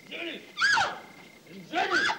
انزلي انزلي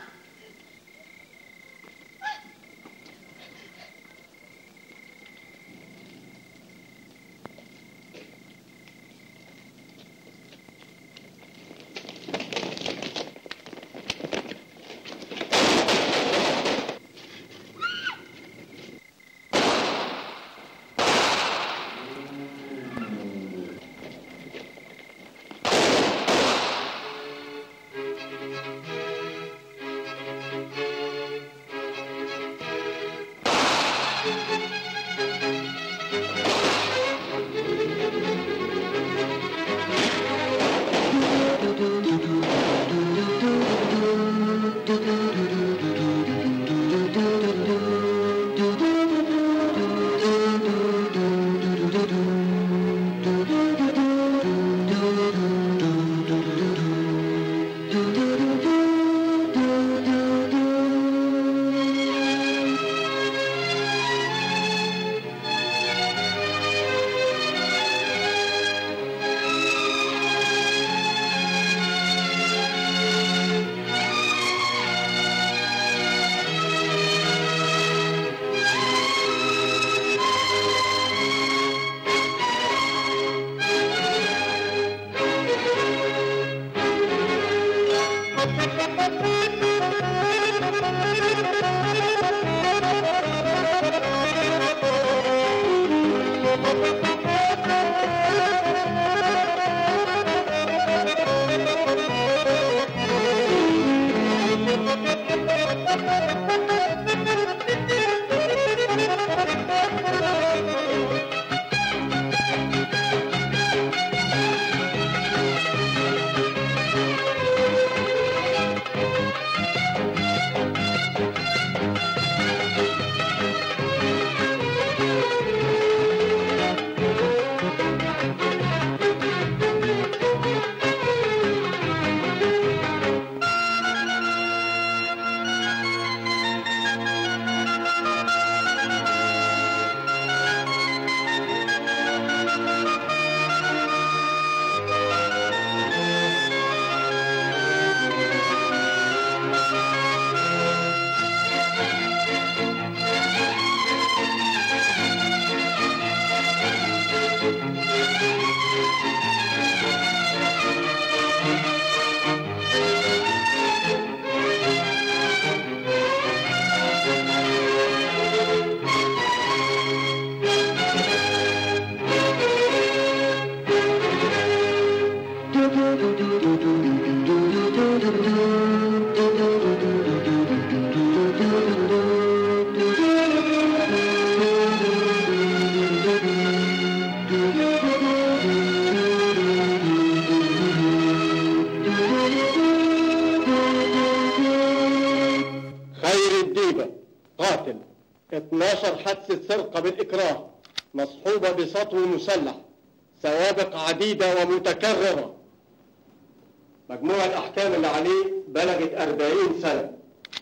خير الديبة قاتل 12 حادثة سرقة بالإكراه مصحوبة بسطو مسلح سوابق عديدة ومتكررة مجموع الأحكام اللي عليه بلغت 40 سنة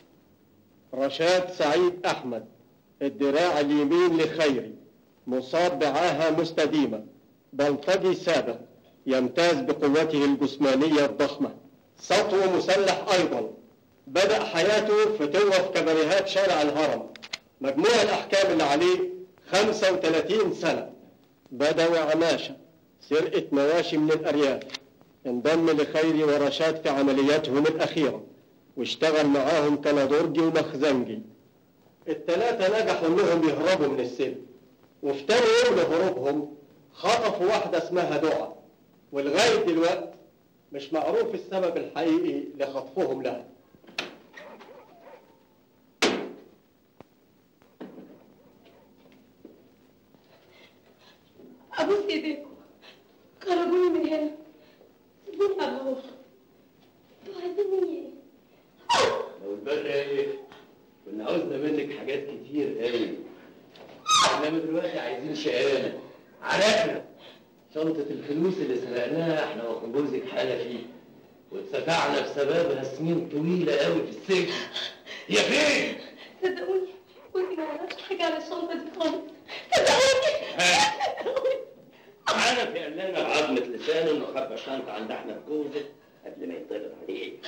رشاد سعيد أحمد الدراع اليمين لخيري مصاب بعاهة مستديمة بلطجي سابق يمتاز بقوته الجسمانية الضخمة سطو مسلح أيضا بدأ حياته في توف كباريهات شارع الهرم مجموع الأحكام اللي عليه 35 سنة بدوي عماشة سرقة مواشي من الأرياف انضم لخيري ورشاد في عملياتهم الأخيرة واشتغل معاهم كندرجي ومخزنجي التلاتة نجحوا انهم يهربوا من السجن وفي تاني يوم لهروبهم خطفوا واحدة اسمها دعاء ولغاية دلوقتي مش معروف السبب الحقيقي لخطفهم لها ابوس ايديكم خرجوني من هنا سيبوني اروح انتوا عايزين مني ايه؟ لو الباقي ايه كنا عاوزنا منك حاجات كتير قوي انما دلوقتي عايزين شقانا عرفنا شنطة الفلوس اللي سرقناها احنا وجوزك حالة فيه واتسفعنا بسببها سنين طويلة قوي في السجن هي فين؟ صدقوني جوزي ما عملش حاجه على الشنطه دي خالص صدقوني صدقوني عارف يا لنا بعظمة لسانه انه خبى شنطة عند احمد جوزك قبل ما يطلع عليه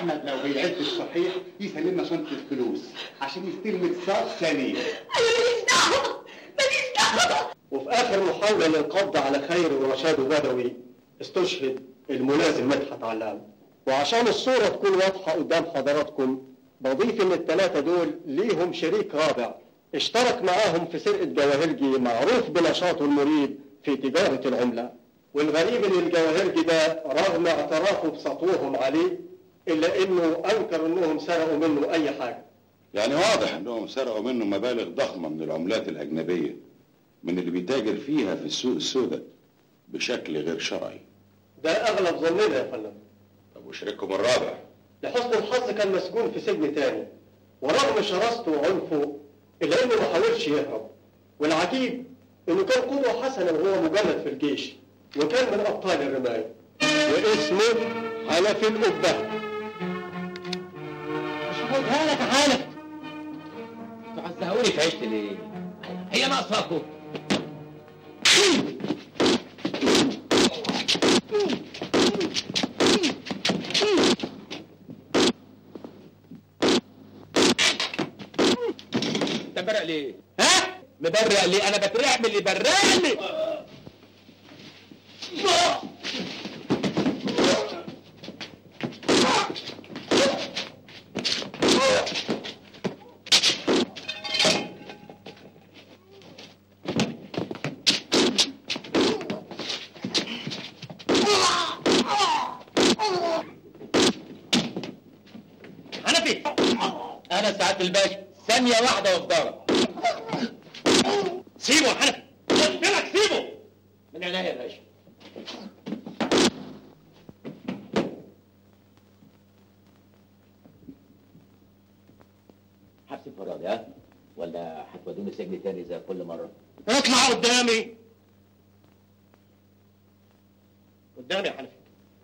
محمد لو بيعد الصحيح يسلمنا شنطة الفلوس عشان يستلم اتصال ثانية انا ماليش دعوه ماليش دعوه وفي آخر محاولة للقبض على خير ورشاد بدوي استشهد الملازم مدحت علام وعشان الصورة تكون واضحة قدام حضراتكم بضيف إن الثلاثة دول ليهم شريك رابع اشترك معاهم في سرقة جواهرجي معروف بنشاطه المريب في تجارة العملة والغريب إن الجواهرجي ده رغم اعترافه بسطوهم عليه إلا إنه أنكر إنهم سرقوا منه أي حاجة يعني واضح انهم سرقوا منه مبالغ ضخمه من العملات الاجنبيه من اللي بيتاجر فيها في السوق السوداء بشكل غير شرعي ده أغلب ظننا يا فندم طب وشريككم الرابع لحسن الحظ كان مسجون في سجن تاني ورغم شراسته وعنفه إلا إنه ما حاولش يهرب والعجيب إنه كان قدوة حسنة وهو مجند في الجيش وكان من أبطال الرماية واسمه حنفي القبة مش هاخدها لك يا حنف تعزهوني في عيشتي ليه؟ هي ناقصاكم انت مبرق ليه؟ ها؟ مبرق ليه؟ انا بترعب من اللي برقني حنفي انا سعاده الباشا ثانيه واحده وافضلك سيبه يا حنفي قلت لك سيبه من عينيا يا باشا حبس انفرادي ها ولا هتودوني سجن تاني زي كل مره اطلع قدامي قدامي يا حنفي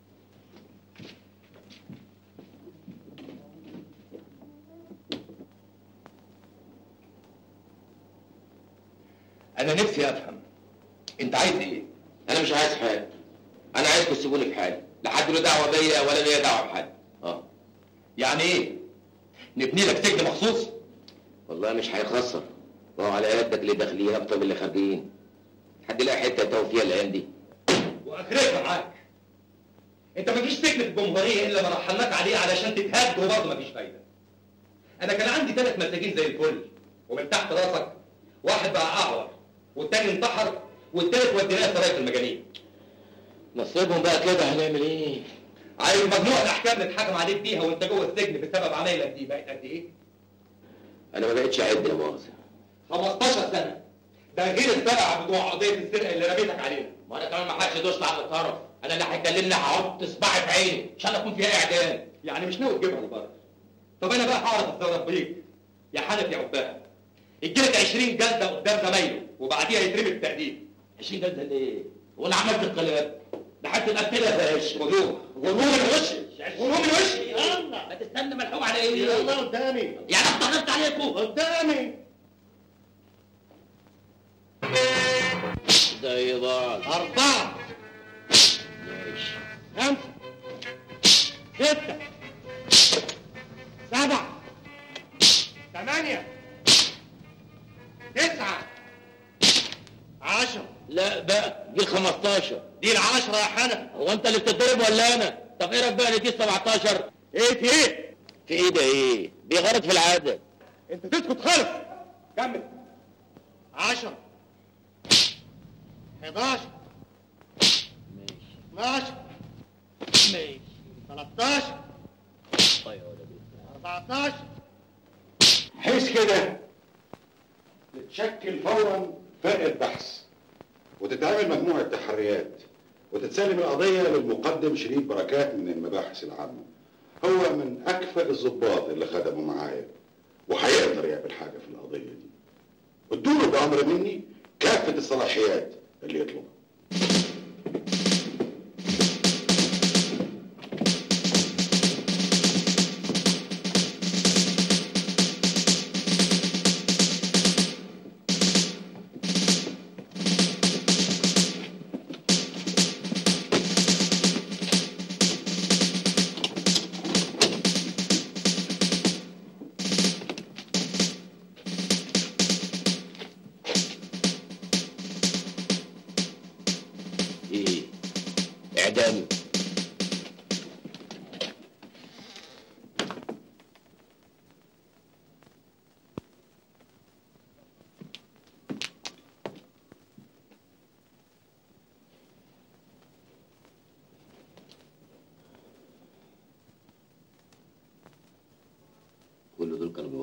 انا نفسي افهم انت عايز ايه انا مش عايز حاجه انا عايزكم تسيبوني في حالي لا حد له دعوه بيا ولا ليا دعوه بحد اه يعني ايه نبني لك سجن مخصوص والله مش هيخسر وهو على يدك اللي داخلين اكتر من اللي خارجين حد يلاقي حته يتوه فيها الايام دي واخرتها معاك انت مفيش سجن في الجمهوريه الا ما رحلناك عليه علشان تتهد وبرضه مفيش فايده انا كان عندي ثلاث مساجين زي الفل ومن تحت راسك واحد بقى اعور والتاني انتحر والتالت وديناه سرايا المجانين نصيبهم بقى كده هنعمل ايه؟ عايز مجموعة احكام نتحكم عليك بيها وانت جوه السجن بسبب عمايلك دي بقت قد ايه؟ انا ما بقتش اعد يا مؤاخذة 15 سنة ده غير السبعة بتوع قضية السرقة اللي رميتك علينا ما انا كمان ما حدش يدوس على الطرف انا اللي هيكلمني هحط صباعي في عيني عشان اكون فيها اعدام يعني مش ناوي تجيبها لبره طب انا بقى هعرف اتصرف بيك يا حنف يا عباه يجيلك 20 جلده قدام زمايله وبعديها يترمي بالتأديب 20 جلده ليه؟ وانا عملت القلاب ده حتى القتله يا باشا غضوب غضوب من وشي غضوب من وشي يلا ما تستنى ملحوم على ايه؟ يلا قدامي يعني اتضغطت عليكم قدامي زي بعض أربعة ماشي خمسة ستة سبعة ثمانية تسعة عشرة لا بقى دي ال 15 دي العشرة يا حنفي هو انت اللي بتتضرب ولا انا؟ طب ايه رايك بقى دي ال 17 ايه في ايه؟ في ايه ده ايه؟ دي غلط في العدد انت تسكت خالص كمل عشرة 11 ماشي 12 ماشي 13 طيب يا ولدي 14 حيث كده تتشكل فورا فرقة بحث وتتعمل مجموعة تحريات وتتسلم القضية للمقدم شريف بركات من المباحث العامة هو من أكفأ الضباط اللي خدموا معايا وهيقدر يعمل حاجة في القضية دي ادوله بأمر مني كافة الصلاحيات اللي يطلبها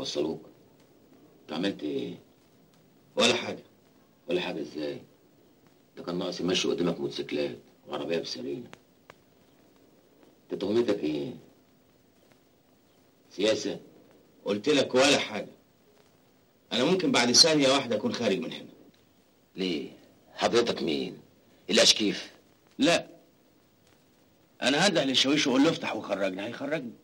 وصلوك انت عملت ايه ولا حاجه ولا حاجه ازاي ده كان ناقص يمشي قدامك موتوسيكلات وعربيه بسرينه انت تهمتك ايه سياسه قلت لك ولا حاجه انا ممكن بعد ثانيه واحده اكون خارج من هنا ليه حضرتك مين الاشكيف لا انا هدع للشاويش واقول له افتح وخرجني هيخرجني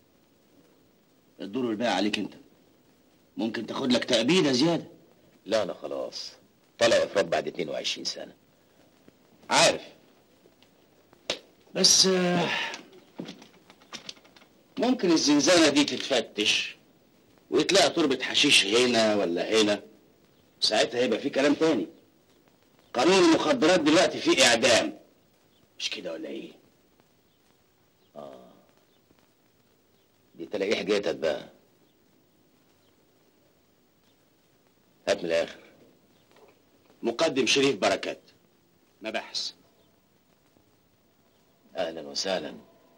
الدور الباقي عليك انت ممكن تاخد لك تأبيدة زيادة لا انا خلاص طلع افراد بعد 22 سنه عارف بس آه، ممكن الزنزانة دي تتفتش ويتلاقى تربة حشيش هنا ولا هنا ساعتها هيبقى في كلام تاني قانون المخدرات دلوقتي فيه إعدام مش كده ولا إيه؟ دي تلاقيه حكايتك بقى هات من الاخر مقدم شريف بركات مباحث اهلا وسهلا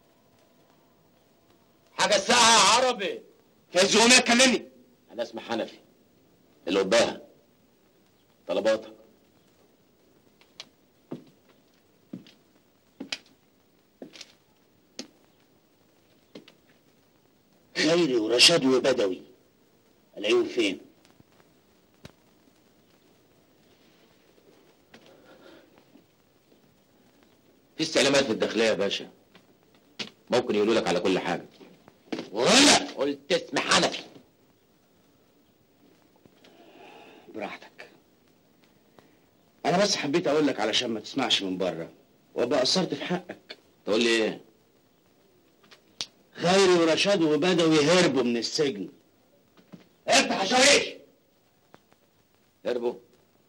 حاجة الساعة يا عربي في زغنية كلمني انا اسمي حنفي اللي قدامها طلباتك خيري ورشاد وبدوي الاقيهم فين؟ في استعلامات في الداخليه يا باشا ممكن يقولوا لك على كل حاجه ولا قلت اسم حنفي براحتك انا بس حبيت اقول لك علشان ما تسمعش من بره وابقى قصرت في حقك تقول لي ايه خيري ورشاد وبدوي هربوا من السجن افتح يا شاويش هربوا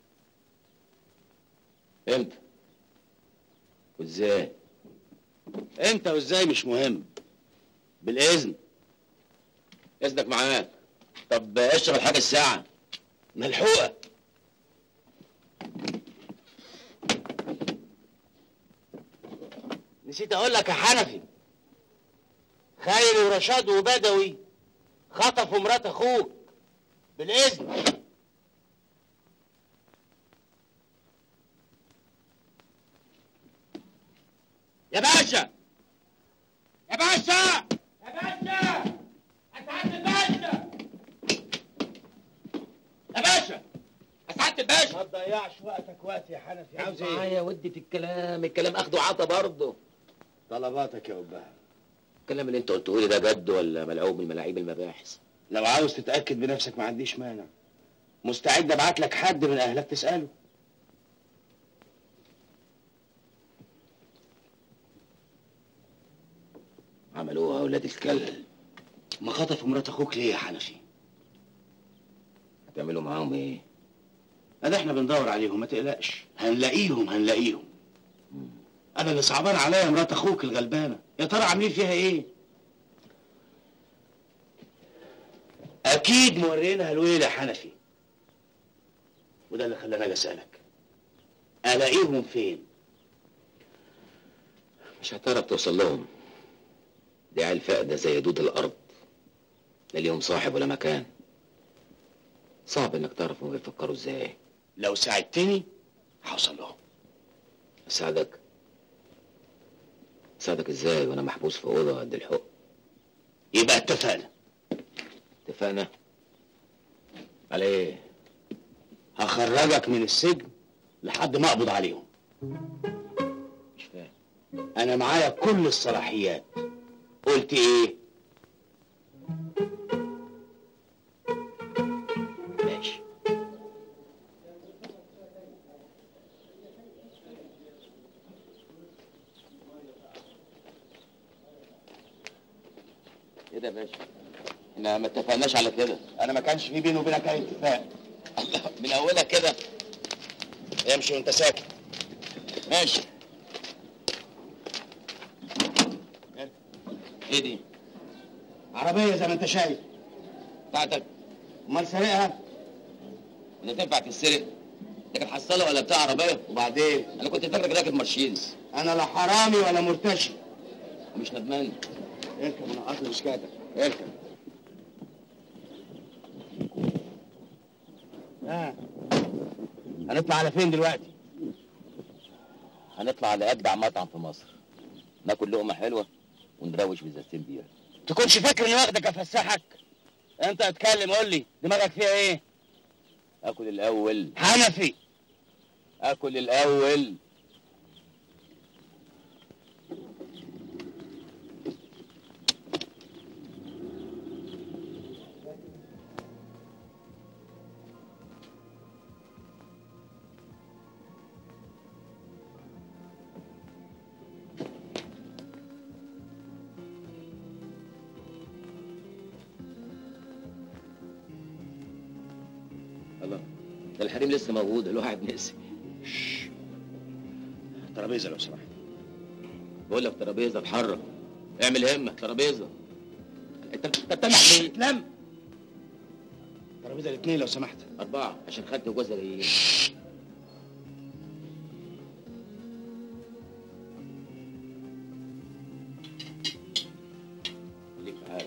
امتى وازاي امتى وازاي مش مهم بالاذن اذنك معاك طب اشرب الحاجه الساعه ملحوقه نسيت اقول لك يا حنفي خيري ورشاد وبدوي خطفوا مرات اخوك بالاذن يا باشا يا باشا يا باشا اسعد الباشا يا باشا اسعد الباشا ما تضيعش وقتك وقت يا حنفي عاوز ايه معايا ودي في الكلام الكلام اخده عطا برضه طلباتك يا أبها الكلام اللي انت قلته لي ده جد ولا ملعوب من ملاعيب المباحث لو عاوز تتأكد بنفسك ما عنديش مانع مستعد ابعت لك حد من اهلك تسأله عملوها اولاد الكلب ما خطفوا مرات اخوك ليه يا حنفي هتعملوا معاهم ايه ادي احنا بندور عليهم ما تقلقش هنلاقيهم هنلاقيهم انا اللي صعبان عليا مرات اخوك الغلبانه يا ترى عاملين فيها ايه اكيد مورينها الويل يا حنفي وده اللي خلاني اجي اسالك الاقيهم فين مش هتعرف توصل لهم دي عيال فاقدة زي دود الأرض لا ليهم صاحب ولا مكان صعب إنك تعرف هم بيفكروا إزاي لو ساعدتني هوصل لهم أساعدك أساعدك إزاي وأنا محبوس في أوضة قد الحق يبقى اتفقنا اتفقنا على إيه هخرجك من السجن لحد ما اقبض عليهم مش فاهم انا معايا كل الصلاحيات قلت ايه ماشي ايه ده يا باشا؟ احنا ما اتفقناش على كده انا ما كانش في بيني وبينك اي اتفاق الله من اولها كده امشي وانت ساكت ماشي ايه دي؟ عربيه زي ما انت شايف بتاعتك امال سارقها ولا تنفع تتسرق؟ ده كانت حصاله ولا بتاع عربيه؟ وبعدين انا كنت فاكرك راكب مرشيدس انا لا حرامي ولا مرتشي ومش ندمان اركب انا قطر مشكاتك اركب اه هنطلع على فين دلوقتي؟ هنطلع على اجدع مطعم في مصر ناكل لقمه حلوه ونروش بزازتين بيها تكونش فاكر اني واخدك افسحك انت اتكلم قول لي دماغك فيها ايه؟ اكل الاول حنفي اكل الاول الله ده الحريم لسه موجود الواحد نسي ترابيزه لو سمحت بقول لك ترابيزه اتحرك اعمل همه ترابيزه انت انت بتعمل ليه؟ لم ترابيزه الاثنين لو سمحت اربعه عشان خدت وجوزها جايين خليك معايا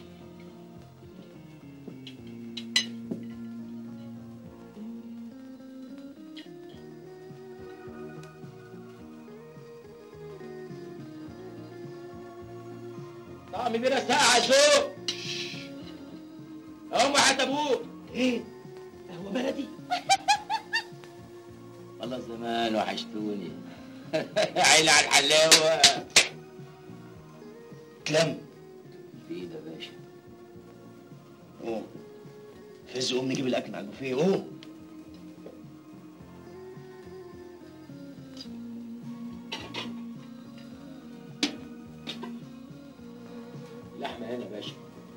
طعم بينا ساعة شو هم حتى ابوك ايه؟ قهوه بلدي والله زمان وحشتوني عيني على الحلاوة تلم في ايد يا باشا قوم فز قوم نجيب الاكل على البوفيه قوم اللحمة هنا يا باشا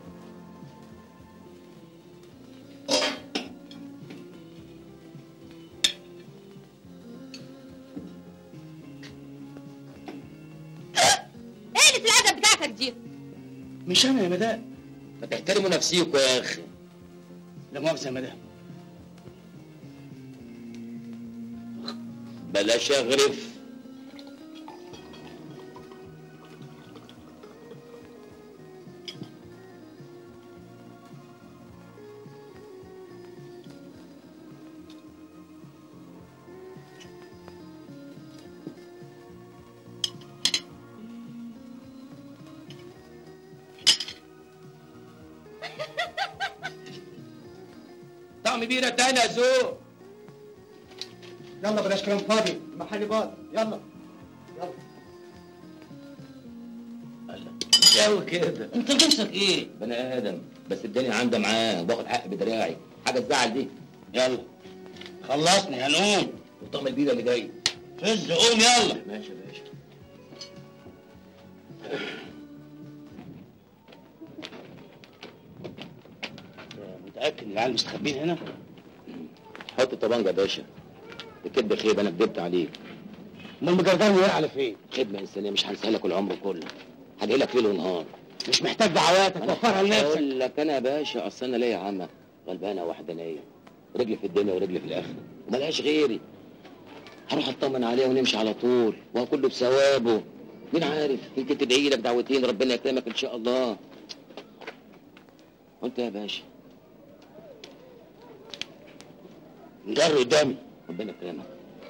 ايه اللي الادب بتاعتك دي مش انا يا مدام ما تحترموا نفسيكوا يا اخي لا مؤاخذه يا مدام بلاش اغرف طعم بيرة تاني يا زو يلا بلاش كلام فاضي المحل فاضي يلا قوي كده انت جنسك ايه؟ بني ادم بس الدنيا عندها معاه وباخد حق بدراعي حاجه تزعل دي يلا خلصني هنقوم وطعم البيره اللي جاي فز قوم يلا ماشي يا باشا متاكد ان العيال مستخبين هنا حط الطبنجه يا باشا الكدب خيب انا كدبت عليك امال مجردان وقع على فين خدمه انسانيه مش هنساها لك العمر كله هدعي لك ليل ونهار مش محتاج دعواتك وفرها لنفسك اقول لك انا يا باشا اصل انا ليا عمى غلبانه وحدانيه رجلي في الدنيا ورجلي في الاخره وملهاش غيري هروح اطمن عليها ونمشي على طول وهو كله بثوابه مين عارف يمكن تدعي لك دعوتين ربنا يكرمك ان شاء الله وانت يا باشا جري قدامي ربنا يكرمك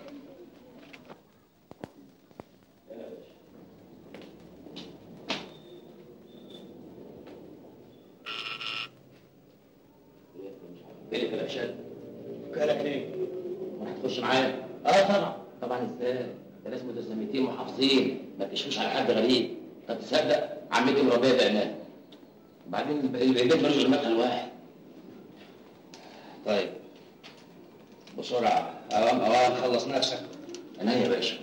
ايه اللي شد كلك ليه هتخش معايا اه طبعا طبعا ازاي ده ناس متسامتين محافظين ما تشوش على حد غريب طب تصدق عمتي مربيه بعناه وبعدين الب- البيت ملوش غير مدخل واحد طيب بسرعه اوام اوام خلص نفسك انا يا باشا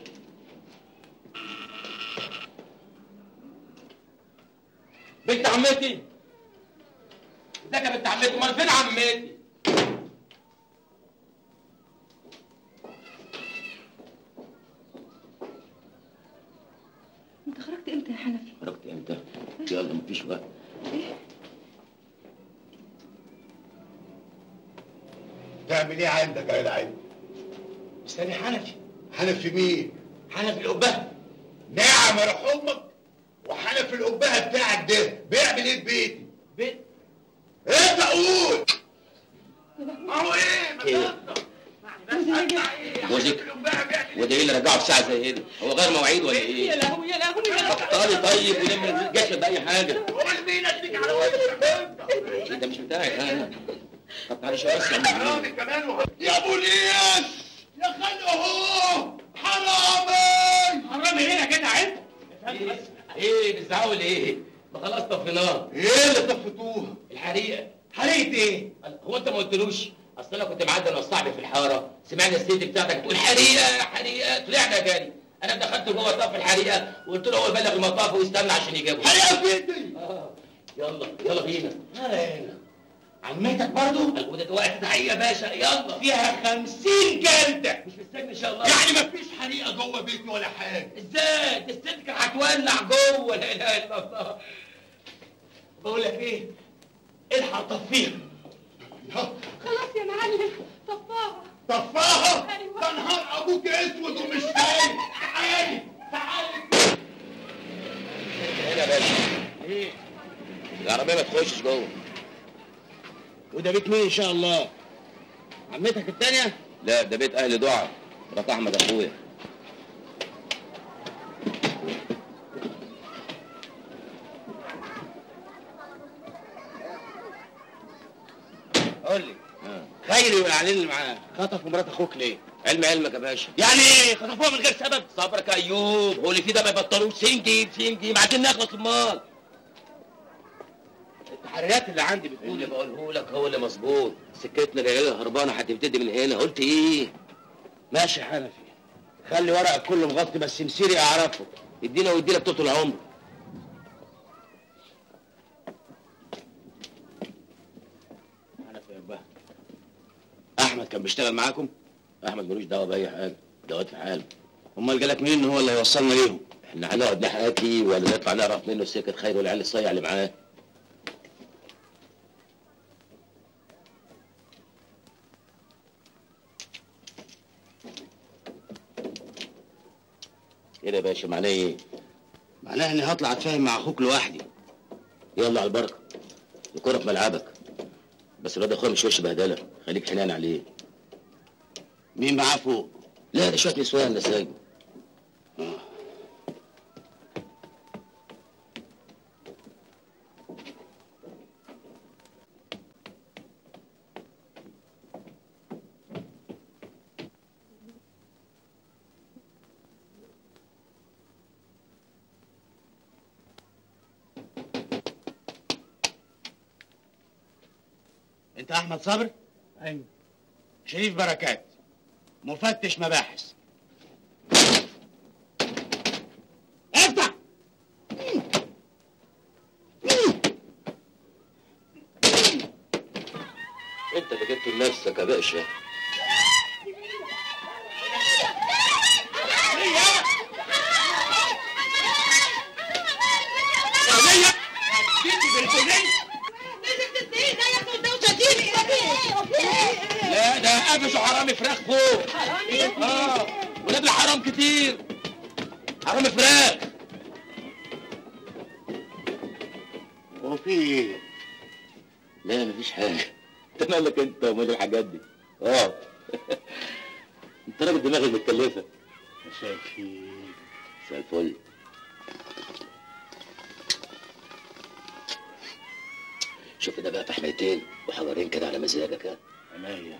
بنت عمتي ازيك يا بنت عمتي امال فين عمتي انت خرجت امتى يا حنفي خرجت امتى يلا مفيش وقت تعمل ايه عندك يا العين استني حنفي حنفي مين حنفي القبه نعم يا روح امك وحنفي القبهه بتاعك ده بيعمل ايه في بيتي بيت انت قول اهو ايه في ساعه زي كده هو غير مواعيد ولا يا ايه لهوي يا لهوي يا لهوي بطلي طيب ولم الجسد باي حاجه قول مين اديك على وشك انت مش بتاعك ها طب تعالى شويه بس يا عم. حرامي كمان وح- يا بوليس يا خلق اهو حرامي حرامي هنا كده عيب ايه ايه بتزعقوا ليه؟ ما خلاص طفيناه ايه اللي طفتوها الحريقه حريقه ايه هو انت ما قلتلوش اصل انا كنت معدي انا صاحبي في الحاره سمعنا الست بتاعتك بتقول حريقه حريقه طلعنا جري انا دخلت جوه طف الحريقه وقلت له هو يبلغ المطاف ويستنى عشان يجيبه حريقه في ايدي اه يلا يلا بينا هنا عمتك برضو وده وقت تحقيق يا باشا يلا فيها خمسين جلدة مش مستني ان شاء الله يعني مفيش حريقة جوه بيتي ولا حاجة ازاي دي الست كانت هتولع جوه لا اله الا الله بقول لك ايه الحق طفيها خلاص يا معلم طفاها طفاها أيوة. ده نهار ابوك اسود ومش شايف تعالي تعالي هنا يا باشا ايه العربيه ما تخشش جوه وده بيت مين ان شاء الله عمتك التانية لا ده بيت اهل دعاء مرات احمد اخويا قول لي خيري والعليل اللي معاه خطفوا مرات اخوك ليه؟ علم علمك يا باشا يعني ايه خطفوها من غير سبب صبرك يا ايوب هو اللي فيه ده ما يبطلوش سنجي سنجي عايزين نخلص المال التحريات اللي عندي بتقول اللي بقوله لك هو اللي مظبوط سكتنا العيله هربانه هتبتدي من هنا قلت ايه ماشي يا حنفي خلي ورقك كله مغطي بس مسيري اعرفه ادينا وادينا طول العمر حنفي يا بابا احمد كان بيشتغل معاكم احمد ملوش دعوه باي حاجه دوت في حاله امال جالك منين ان هو اللي هيوصلنا ليهم احنا هنقعد نحكي ولا نطلع نعرف منه سكه خير والعيال الصيع اللي معاه كده يا باشا معناه ايه؟ معناها اني هطلع اتفاهم مع اخوك لوحدي يلا على البركه الكوره في ملعبك بس الواد اخويا مش وش بهدله خليك حنان عليه مين معاه فوق لا ده شويه نسوان نسايبه انت احمد صبري ايوه شريف بركات مفتش مباحث افتح انت اللي جبته لنفسك يا باشا لا ده قفشوا حرامي فراخ فوق اه ولاد الحرام كتير حرامي فراخ هو في ايه لا مفيش حاجه انت مالك انت ومال الحاجات دي اه انت راجل دماغك متكلفه مساء الخير مساء الفل شوف ده بقى في حمايتين وحجرين كده على مزاجك ها عينيا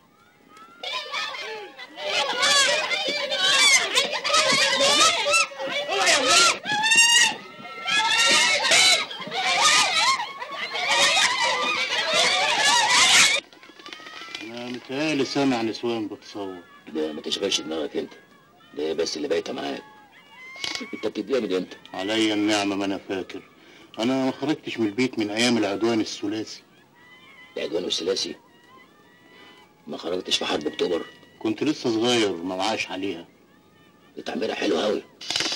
انا متهيألي سامع نسوان بتصور لا ما تشغلش دماغك انت ده هي بس اللي بايته معاك انت بتديها من امتى؟ عليا النعمة ما انا فاكر انا ما خرجتش من البيت من ايام العدوان الثلاثي العدوان والثلاثي ما خرجتش في حرب اكتوبر كنت لسه صغير ما وعاش عليها دي تعميرها حلو قوي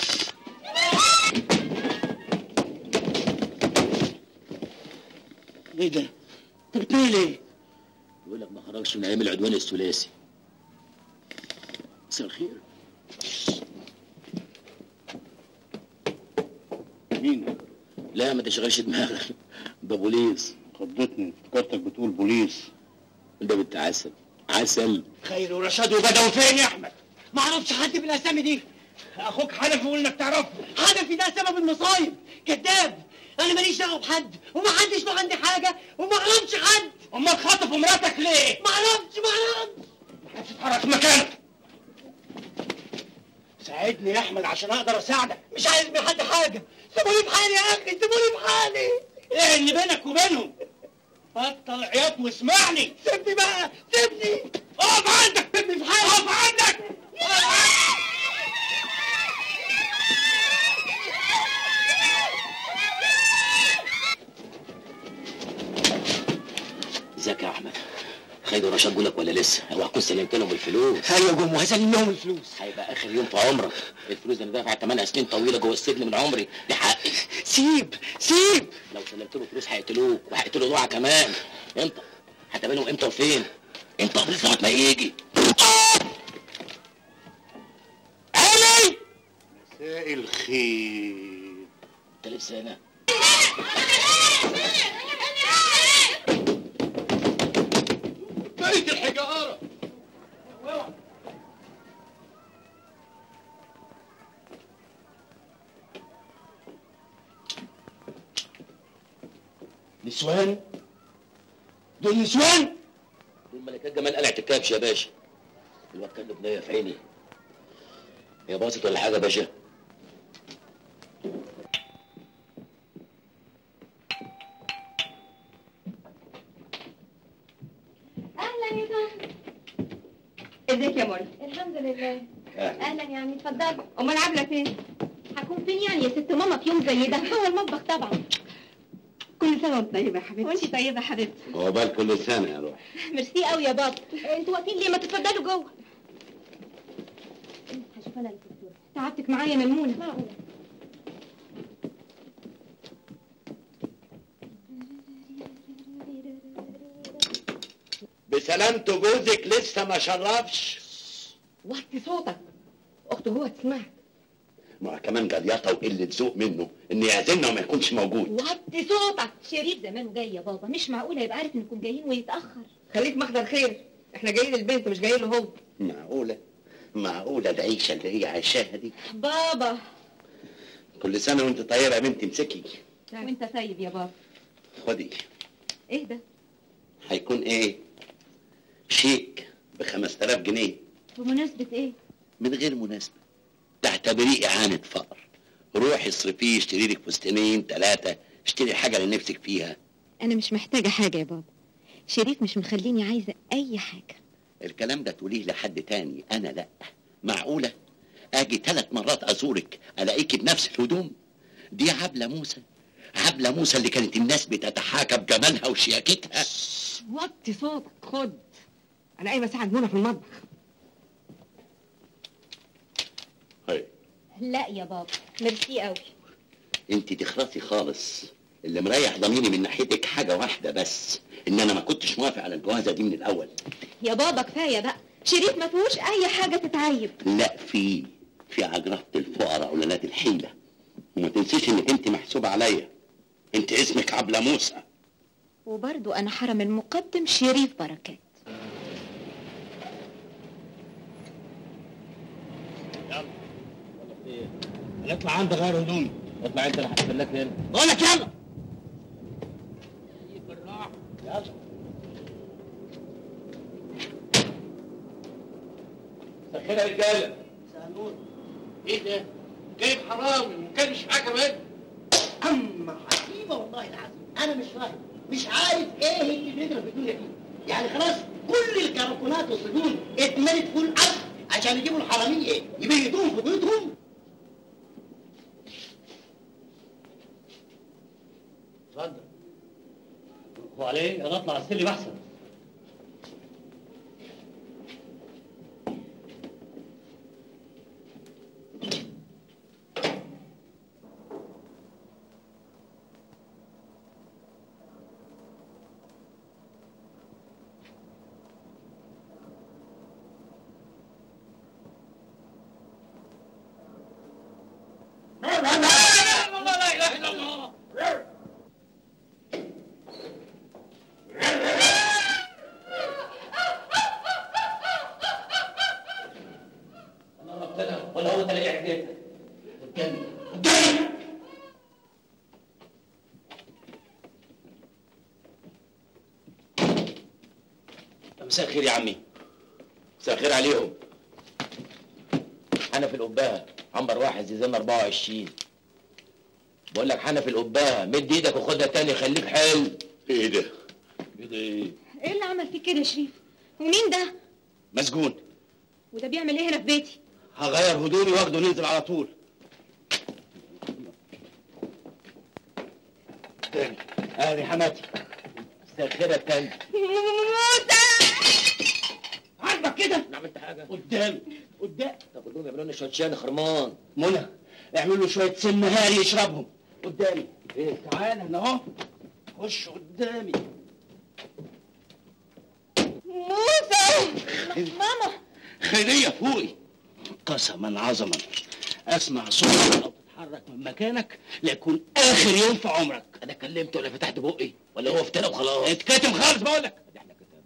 ايه ده؟ انت بتقول ايه؟ يقول لك ما خرجش من ايام العدوان الثلاثي مساء الخير مين؟ لا ما تشغلش دماغك ده بوليس خضتني افتكرتك بتقول بوليس ده بنت عسل عسل خير ورشاد وبدوي فين يا احمد ما اعرفش حد بالاسامي دي اخوك حنفي يقول انك تعرفه حنفي ده سبب المصايب كذاب انا ماليش دعوه بحد وما حدش له عندي حاجه وما اعرفش حد امال خاطف مراتك ليه ما اعرفش ما اعرفش محدش يتحرك في مكانك ساعدني يا احمد عشان اقدر اساعدك مش عايز من حد حاجه سيبوني في حالي يا اخي سيبوني في حالي ايه اللي بينك وبينهم بطل عياط واسمعني سيبني بقى سيبني اقف عندك سيبني في حالي اقف عندك اقف عندك ازيك يا احمد خالد ورشاد لك ولا لسه اوعى تكون سلمت لهم الفلوس ايوه جم وهسلم لهم الفلوس هيبقى اخر يوم في عمرك الفلوس دي انا دافع 8 سنين طويله جوه السجن من عمري دي حقي سيب سيب لو سلمت له فلوس هيقتلوك وهيقتلوا دعاء كمان انت هتقابلهم امتى وفين انت قبل ساعه ما يجي علي مساء الخير انت لسه هنا بيت الحجارة نسوان دول نسوان دول ملكات جمال قلعة الكبش يا باشا الواد كان له بنية في عيني هي باظت ولا حاجة يا باشا اهلا يا فهد ازيك يا منى الحمد لله أهلا. اهلا يعني اتفضلي امال عامله فين هكون فين يعني يا ست ماما في يوم زي ده هو المطبخ طبعا كل سنه وانت طيبه يا حبيبتي وانت طيبه يا حبيبتي عقبال كل سنة يا روح ميرسي قوي يا بابا انتوا واقفين ليه ما تتفضلوا جوه هشوف انا الدكتور تعبتك معايا يا ميمونه معقوله بسلامته جوزك لسه ما شرفش وطي صوتك اخته جوه تسمعك ما كمان جليطه وقله ذوق منه ان يعزلنا وما يكونش موجود وطي صوتك شريف زمانه جاي يا بابا مش معقوله يبقى عارف انكم جايين ويتاخر خليك محضر خير احنا جايين للبنت مش جايين له هو معقوله معقوله العيشه اللي هي عايشاها دي بابا كل سنه وانت طيبه يا بنتي امسكي وانت طيب يا بابا خدي ايه ده هيكون ايه شيك ب 5000 جنيه بمناسبه ايه من غير مناسبه تعتبريه اعانه فقر روحي اصرفيه اشتري لك فستانين ثلاثه اشتري حاجه اللي نفسك فيها انا مش محتاجه حاجه يا بابا شريف مش مخليني عايزه اي حاجه الكلام ده تقوليه لحد تاني انا لا معقوله اجي ثلاث مرات ازورك الاقيكي بنفس الهدوم دي عبله موسى عبله موسى اللي كانت الناس بتتحاكى بجمالها وشياكتها وطي صوتك خد انا قايمه اساعد منى في المطبخ هاي لا يا بابا ميرسي قوي انت تخرسي خالص اللي مريح ضميري من ناحيتك حاجه واحده بس ان انا ما كنتش موافق على الجوازه دي من الاول يا بابا كفايه بقى شريف ما فيهوش اي حاجه تتعيب لا في في عجرفه الفقراء ولاد الحيله وما تنسيش انك انت محسوبه عليا انت اسمك عبله موسى وبرضو انا حرم المقدم شريف بركات هنطلع عندي غير هدومي اطلع انت انا هستناك هنا بقول لك يلا بالراحه يلا سخنها يا رجاله سألون ايه ده؟ جايب حرامي وكان مش معاه كمان اما عجيبه والله العظيم انا مش فاهم مش عارف ايه اللي بيجرى في الدنيا دي يعني خلاص كل الكركونات والسجون اتملت فول عصر عشان يجيبوا الحراميه يبيتوهم في بيوتهم اتفضل هو عليه انا اطلع السلم احسن لا اله الا الله مساء الخير يا عمي مساء الخير عليهم حنف القباها عنبر واحد زيزان 24 بقول لك حنف القباها مد ايدك وخدها تاني خليك حلو ايه ده؟ ايه ده ايه؟ ايه اللي عمل فيك كده يا شريف ومين ده مسجون وده بيعمل ايه هنا في بيتي هغير هدومي واخده ننزل على طول تاني ادي حماتي مساء الخير يا تاني موسى عاجبك كده؟ انا عملت حاجه قدام قدام طب قول لهم يعملوا لنا شويه شاي خرمان منى اعملوا له شويه سم هاري يشربهم قدامي ايه تعالى هنا اهو خش قدامي موسى ماما خيريه فوقي قسما عظما اسمع صوتك او تتحرك من مكانك ليكون اخر يوم في عمرك انا كلمت ولا فتحت بقي ولا هو افترى وخلاص اتكتم خالص بقول لك احنا كتاب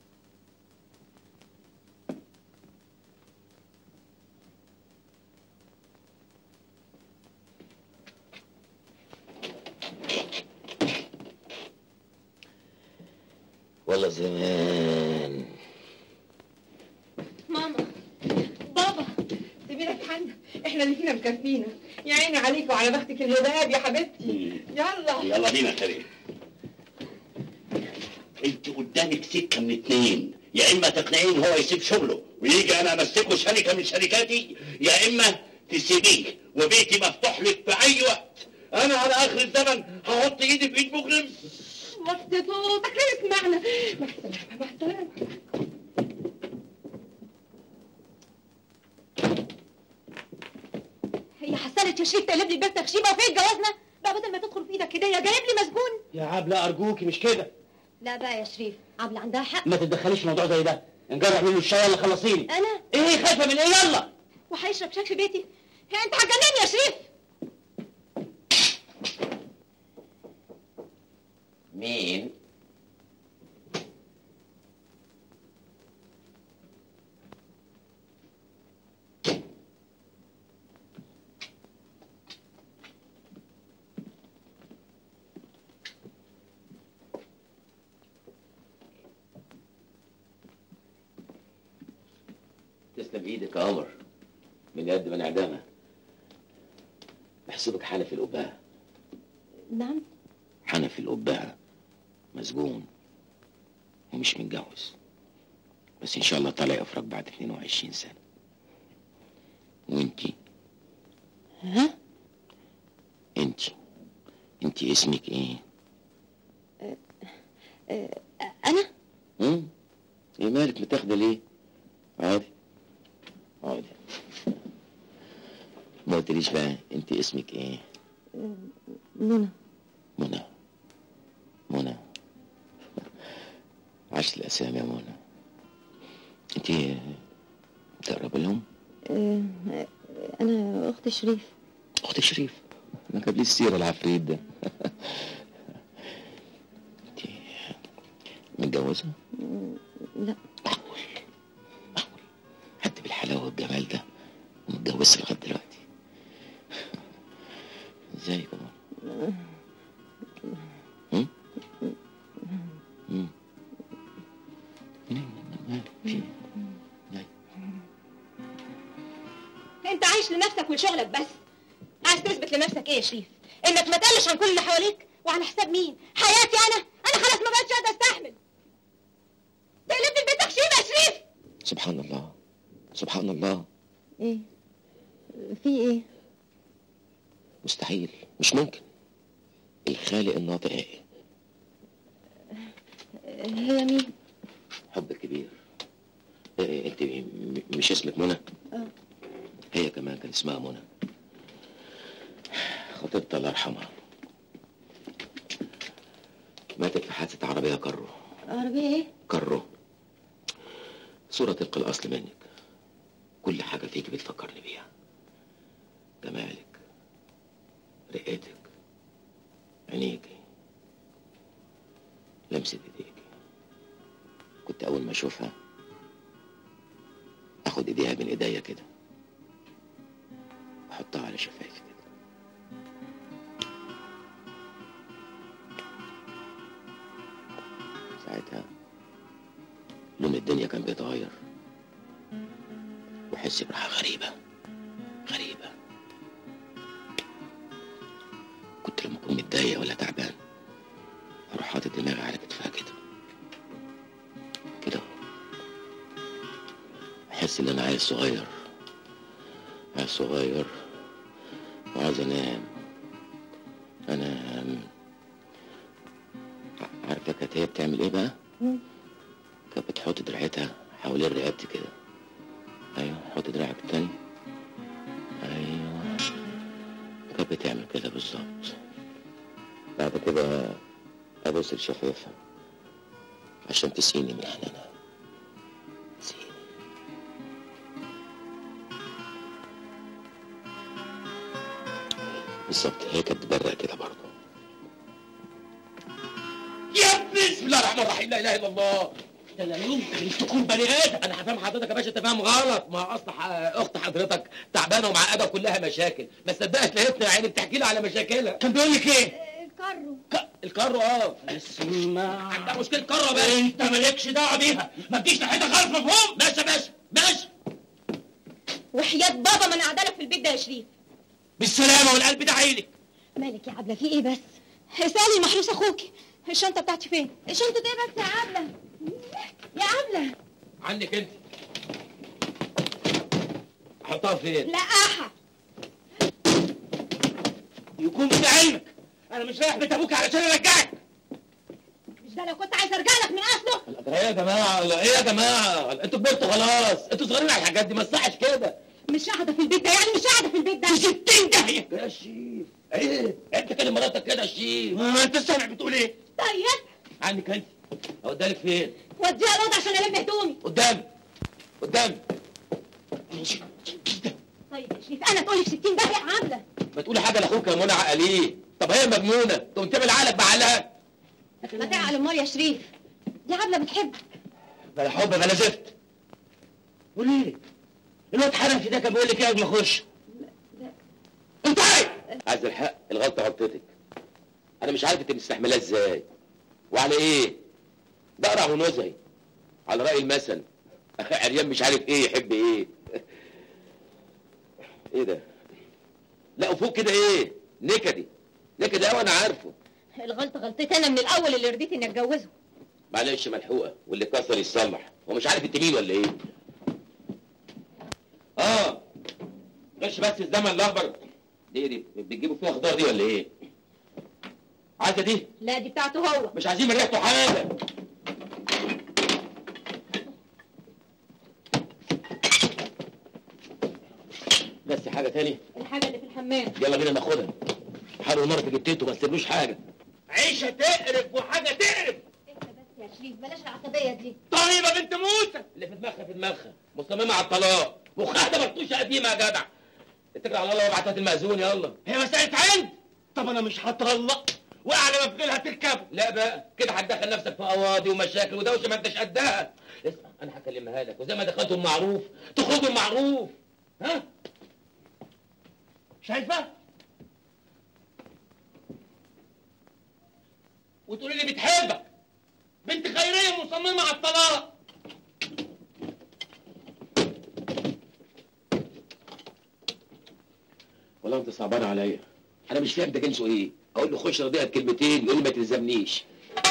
والله زمان ماما بابا سيبي لك حنا احنا اللي فينا مكفينا يا عيني عليك وعلى بختك الهباب يا حبيبتي يلا يلا بينا خليل انت قدامك سكه من اتنين يا اما تقنعين هو يسيب شغله ويجي انا امسكه شركه من شركاتي يا اما تسيبيه وبيتي مفتوح لك في اي وقت انا على اخر الزمن هحط ايدي في ايد مجرم وطي صوتك لا يسمعنا مع السلامه مع السلامه هي حسنت يا شريف تقلب لي البيت تخشيبه وفين جوازنا بقى بدل ما تدخل في ايدك هديه جايب لي مسجون يا عبله ارجوكي مش كده لا بقى يا شريف عبلة عندها حق ما تتدخليش في موضوع زي ده نجرب منه الشاي يلا خلصيني انا ايه خايفه من ايه يلا وهيشرب شاي في بيتي هي انت هتجنني يا شريف مين تسلم ايدك يا قمر من قد ما انعدامها بحسبك حنفي القباء نعم حنفي القباء مسجون ومش متجوز بس ان شاء الله طالع افرج بعد 22 سنه وانتي ها انتي انتي اسمك ايه انا امم ايه مالك متاخده ليه عادي عادي ما قلتليش بقى انت اسمك ايه منى منى منى عشت الاسامي يا منى انت تقرب لهم انا اخت شريف اخت شريف ما جاب لي السيره العفريت ده انت متجوزه لا معقول معقول حد بالحلاوه والجمال ده ومتجوزش لغايه دلوقتي ازاي كمان هم؟ هم؟ منين؟ في إيه؟ جاي. انت عايش لنفسك ولشغلك بس عايز تثبت لنفسك ايه يا شريف انك ما تقلش عن كل اللي حواليك وعلى حساب مين حياتي انا انا خلاص ما بقتش قادره استحمل تقلبني البيت تخشيم يا شريف سبحان الله سبحان الله ايه في ايه مستحيل مش ممكن الخالق الناطق ايه هي مين حب الكبير إيه انت م- مش اسمك منى اه هي كمان كان اسمها منى خطيبتها الله يرحمها ماتت في حادثة عربية كرو عربيه ايه كرو صورة تلقى الأصل منك كل حاجة فيك بتفكرني بيها جمالك رقتك عينيكي لمسة ايديك كنت أول ما أشوفها أخد إيديها بين إيديا كده أحطها على شفايفي كده ساعتها لون الدنيا كان بيتغير واحس براحه غريبه غريبه كنت لما اكون متضايق ولا تعبان اروح حاطط دماغي على كتفها كده كده احس ان انا عيل صغير عيل صغير وعايز انام انام ع- عارفه كانت هي بتعمل ايه بقى كانت بتحط دراعتها حوالين رقبتي كده ايوه حط دراعك التاني ايوه كانت بتعمل كده بالظبط بعد كده ابص لشفايفها عشان تسقيني من حنانها تسقيني بالظبط هي كانت بتبرق كده برضه يا ابني بسم الله الرحمن الرحيم لا اله الا الله ده لا يمكن تكون بني ادم انا هفهم حضرتك يا باشا انت فاهم غلط ما هو اصل ح- اخت حضرتك تعبانه ومعقده كلها مشاكل ما صدقت لقيتنا يا عيني بتحكي لي على مشاكلها كان بيقول لك ايه؟ الكرو ك- الكرو اه اسمع عندها مشكله كرو يا باشا انت مالكش دعوه بيها ما تجيش ناحيتها خالص مفهوم؟ ماشي يا باشا ماشي وحياة بابا ما انا قاعده لك في البيت ده يا شريف بالسلامه والقلب ده عينك مالك يا عبله في ايه بس اسالي محروس اخوكي الشنطه بتاعتي فين الشنطه ايه بس يا عبله يا عبله عنك انت احطها فين؟ لقاحه يكون في علمك انا مش رايح بيت ابوك علشان ارجعك مش ده لو كنت عايز ارجع لك من اصله ايه يا جماعه لا ايه يا جماعه انتوا كبرتوا خلاص انتوا صغيرين على الحاجات دي ما تصحش كده مش قاعده في البيت ده يعني مش قاعده في البيت ده 60 داهيه يا شيف ايه انت كده مراتك كده يا شيف ما انت سامع بتقول ايه طيب عنك انت اودالك فين وديها الاوضه عشان الم هدومي قدامي قدامي طيب يا شريف انا تقولي في 60 داهيه يا عبله ما تقولي حاجه لاخوك يا منى عقليه طب هي مجنونه تقوم تعمل عقلك بعقلها ما تعقل امال يا شريف دي عبله بتحبك بلا حب بلا زفت وليه الواد حنفي ده كان بيقول لك ايه قبل ما اخش انت عايز الحق الغلطه غلطتك انا مش عارف انت مستحملها ازاي وعلى ايه ده قرع ونزهي على راي المثل اخي عريان مش عارف ايه يحب ايه ايه ده لا وفوق كده ايه نكدي نكدي قوي انا عارفه الغلطه غلطتي انا من الاول اللي رضيت اني اتجوزه معلش ملحوقه واللي كسر يتصلح هو مش عارف انت مين ولا ايه اه غش بس الزمن الاخضر دي دي بتجيبوا فيها خضار دي ولا ايه عايزه دي لا دي بتاعته هو مش عايزين من ريحته حاجه بس حاجه تاني الحاجه اللي في الحمام يلا بينا ناخدها حلو نار في جبتته ما تسيبلوش حاجه عيشه تقرف وحاجه تقرف اهدى بس يا شريف بلاش العصبيه دي طيبه بنت موسى اللي في دماغها في دماغها مصممه على الطلاق مخها ده مرطوشه قديمه يا جدع اتكل على الله وابعتها المأذون يلا هي مسألة عند طب انا مش هطلق واعلى ما في غيرها تركب لا بقى كده هتدخل نفسك في قواضي ومشاكل ودوشه ما انتش قدها اسمع انا هكلمها لك وزي ما دخلتم معروف تخرجوا معروف ها شايفه وتقولي لي بتحبك بنت خيريه مصممه على الطلاق والله انت صعبان عليا انا مش فاهم ده جنسه ايه اقول له خش رضيها بكلمتين يقول لي ما تلزمنيش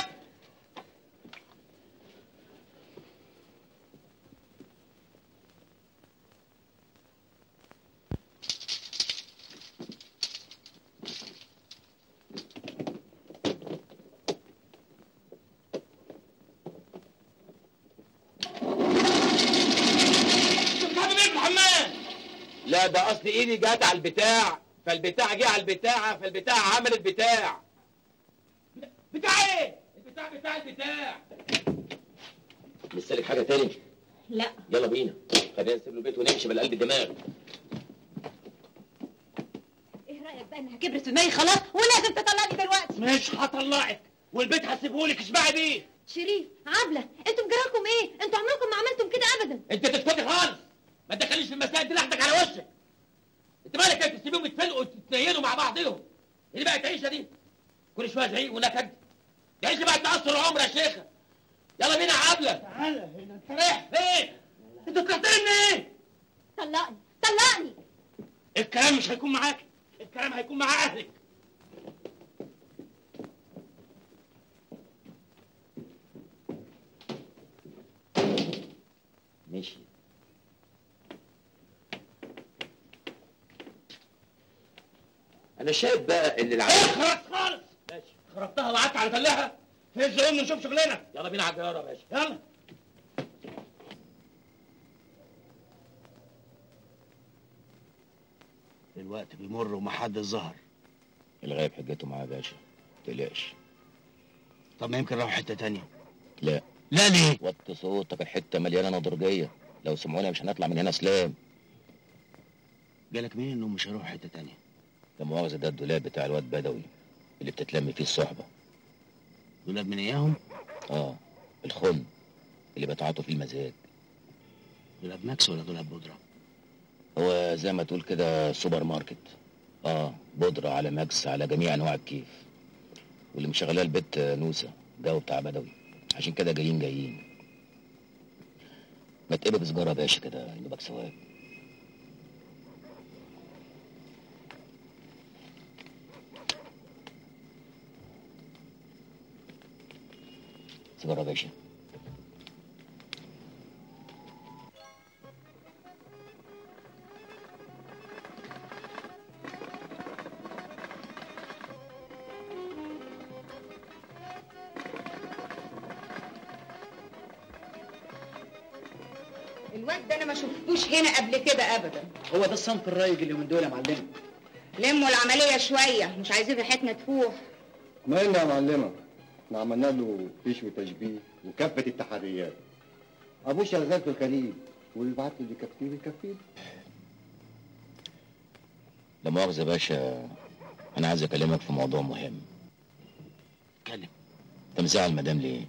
انت بتعمل ايه في الحمام لا ده اصل ايدي جت على البتاع فالبتاع جه على البتاع فالبتاع عمل البتاع بتاع ايه البتاع بتاع البتاع لسه لك حاجه تاني لا يلا بينا خلينا نسيب له البيت ونمشي بلا قلب الدماغ ايه رايك بقى انها كبرت في دماغي خلاص ولازم تطلقني دلوقتي مش هطلعك والبيت هسيبهولك اسمعي بيه شريف عبله انتوا مجراكم ايه انتوا عمركم ما عملتم كده ابدا انت تسكتي خالص ما تدخليش في المسائل دي لحدك على وشك انت مالك انت تسيبيهم يتفلقوا وتتنيلوا مع بعضهم اللي بقت عيشه دي كل شويه زعيق ونكد دي عيشه بقت تاثر العمر يا شيخه يلا بينا يا عبله تعالى هنا انت رايح فين؟ انت طلعت مني طلقني طلقني الكلام مش هيكون معاك الكلام هيكون مع اهلك ماشي انا شايف بقى ان العيال خلاص خالص ماشي خربتها وقعدت على تلها هز امي نشوف شغلنا يلا بينا على الطياره يا باشا يلا الوقت بيمر ومحدش ظهر الغايب حجته معاه يا باشا تقلقش طب ما يمكن راحوا حته تانية لا لا ليه وطي صوتك الحته مليانه نضرجيه لو سمعونا مش هنطلع من هنا سلام جالك منين انهم مش هيروحوا حته تانية لا مؤاخذه ده الدولاب بتاع الواد بدوي اللي بتتلم فيه الصحبه دولاب من اياهم اه الخن اللي بتعاطوا فيه المزاج دولاب ماكس ولا دولاب بودره هو زي ما تقول كده سوبر ماركت اه بودرة على ماكس على جميع انواع الكيف واللي مشغلاه البت نوسة جو بتاع بدوي عشان كده جايين جايين ما تقلب سجارة يا باشا كده يدوبك ثواب سيجارة يا باشا الواد ده انا ما شفتوش هنا قبل كده ابدا هو ده الصنف الرايج اللي من دول يا معلم لموا العمليه شويه مش عايزين ريحتنا تفوح مالنا يا معلمة احنا عملنا له فيش وتشبيه وكافة التحريات ابوه شغال في الخليج واللي بعت اللي يكفيه بيكفيه لا مؤاخذة يا باشا أنا عايز أكلمك في موضوع مهم اتكلم أنت مزعل المدام ليه؟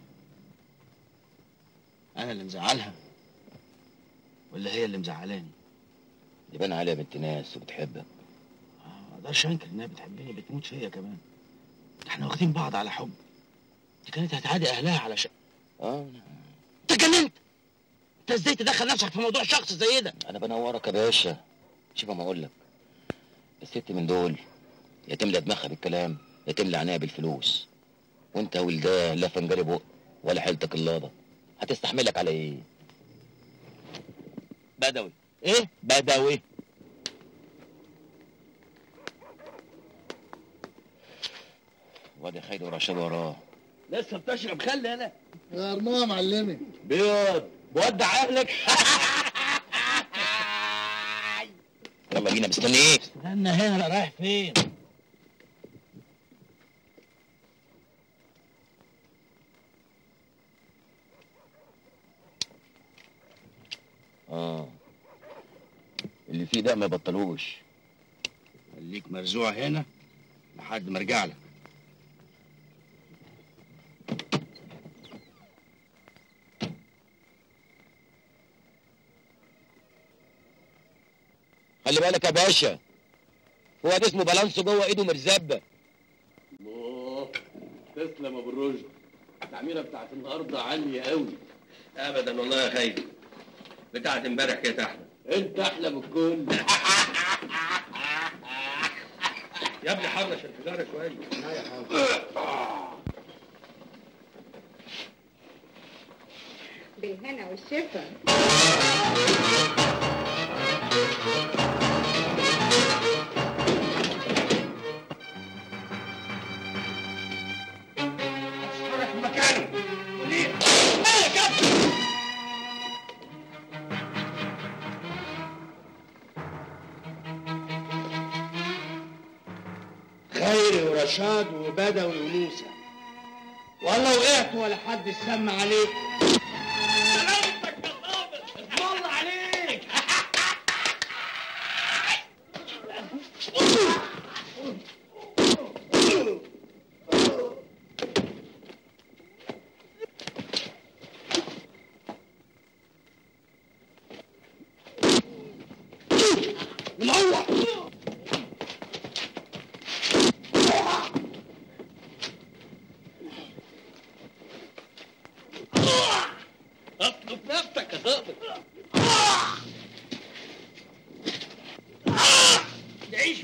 انا اللي مزعلها ولا هي اللي مزعلاني يبان عليها بنت ناس وبتحبك ما اقدرش انكر انها بتحبني بتموت فيا كمان ده احنا واخدين بعض على حب دي كانت هتعادي اهلها على شق اه انت اتجننت انت ازاي تدخل نفسك في موضوع شخص زي ده أنا بنورك يا باشا شوف ما أقول لك الست من دول يا تملى دماغها بالكلام يا تملى عينيها بالفلوس وأنت ولداه لا فنجري بق ولا حيلتك اللابة هتستحملك على إيه؟ بدوي ايه بدوي وادي خير ورشاد وراه لسه بتشرب خل انا غيرناها يا معلمي بيض بودع اهلك يلا بينا مستني إيه؟ استنى هنا انا رايح فين آه اللي فيه ده ما يبطلوش خليك مرزوع هنا لحد ما ارجع لك خلي بالك يا باشا هو ده اسمه بالانسو جوه ايده مرزبه الله تسلم يا ابو الرشد التعميره بتاعت النهارده عاليه قوي ابدا والله يا خير بتاعت امبارح كانت احلى انت احلى من الكل يا ابني حرش الفجاره شويه لا يا بالهنا والشفا روح مكانه وليه ايه يا كابتن خيري ورشاد وبدوي وموسى والله وقعت ولا حد سمع عليك سلامتك يا صابر والله عليك منور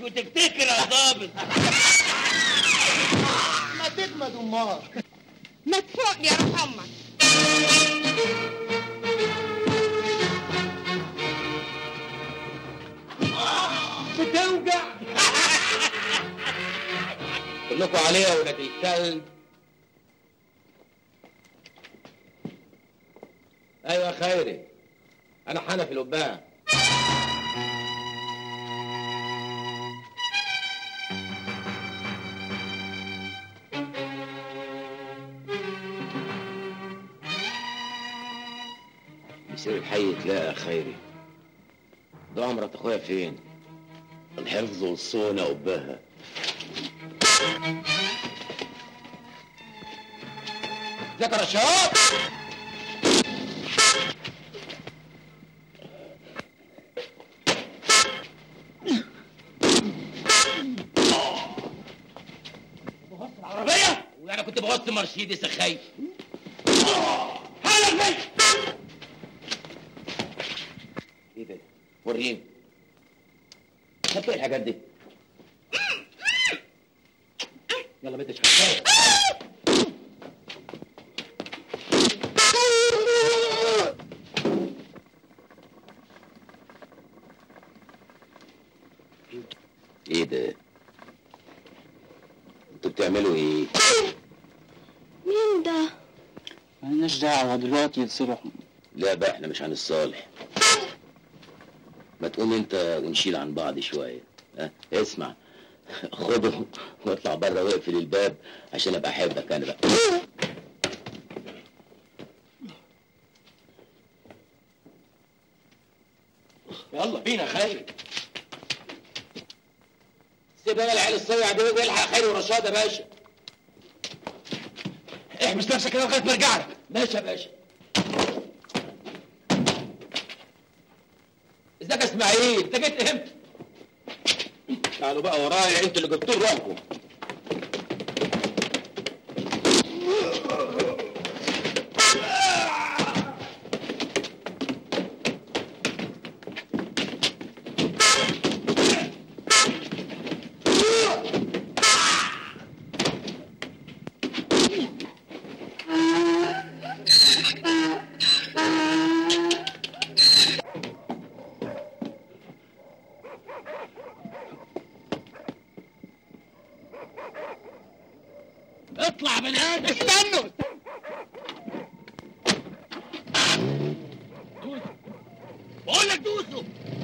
وتفتكر يا ظابط ما تجمد امال ما تفوق يا روح امك بتوجع كلكم عليه يا ولاد الكلب ايوه خيري انا حنفي القبان يصير الحي تلاقى خيري ضاع مرات اخويا فين الحفظ والصونة قباها ذكر الشباب العربية وانا كنت بوصل مرسيدس يا خايف حالك ايه ده وريني خدت ايه الحاجات دي يلا بنت شغال ايه ده انتوا بتعملوا ايه مين ده مالناش دعوة دلوقتي يتصلح لا بقى احنا مش هنتصالح ما تقوم انت ونشيل عن بعض شويه ها اسمع خده واطلع بره واقفل الباب عشان ابقى احبك انا بقى يلا بينا خير سيب انا العيال الصيع دول والحق خير ورشاد يا باشا احبس نفسك كده لغايه ما ارجع لك ماشي يا باشا ازيك يا اسماعيل انت جيت امتى تعالوا بقى ورايا انتوا اللي جبتوا روحكم اطلع من هذا استنوا دوسوا بقول لك دوسوا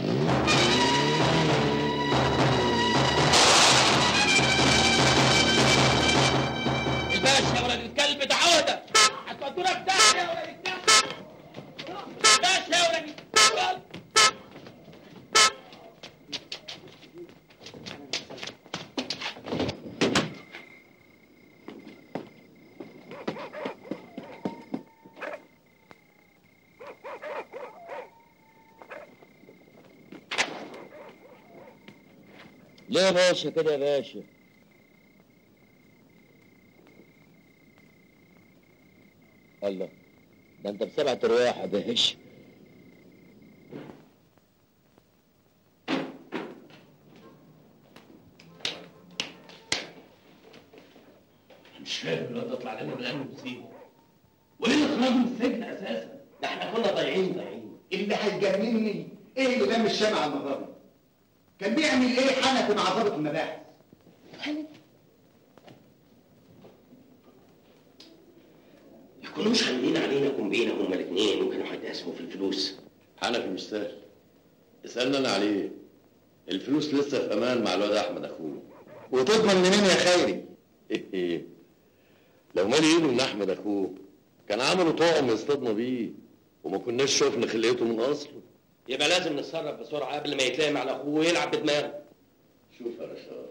الباشا يا ولد الكلب ده عودة هتودونا في داهية يا ولد الكلب باشا يا ولد الكلب ليه يا باشا كده يا باشا الله ده انت بسبعة ارواح يا باشا مش فاهم الواد اطلع لنا من قلب مصيبه وايه اللي خرجه من السجن اساسا ده احنا كنا ضايعين ضايعين اللي هيجنني ايه اللي لم الشمع المره دي كان بيعمل ايه حنفي مع ضابط المباحث يكونوش عاملين علينا كومبينه هما الاثنين وكانوا هيتقاسموا في الفلوس حنفي مش سهل اسألنا انا عليه الفلوس لسه في امان مع الواد احمد اخوه وتضمن منين يا خيري ايه ايه لو مالي ايده من احمد اخوه كان عملوا طعم يصطادنا بيه وما كناش شفنا خلقته من اصله يبقى لازم نتصرف بسرعه قبل ما يتلام على اخوه ويلعب بدماغه شوف يا رشاد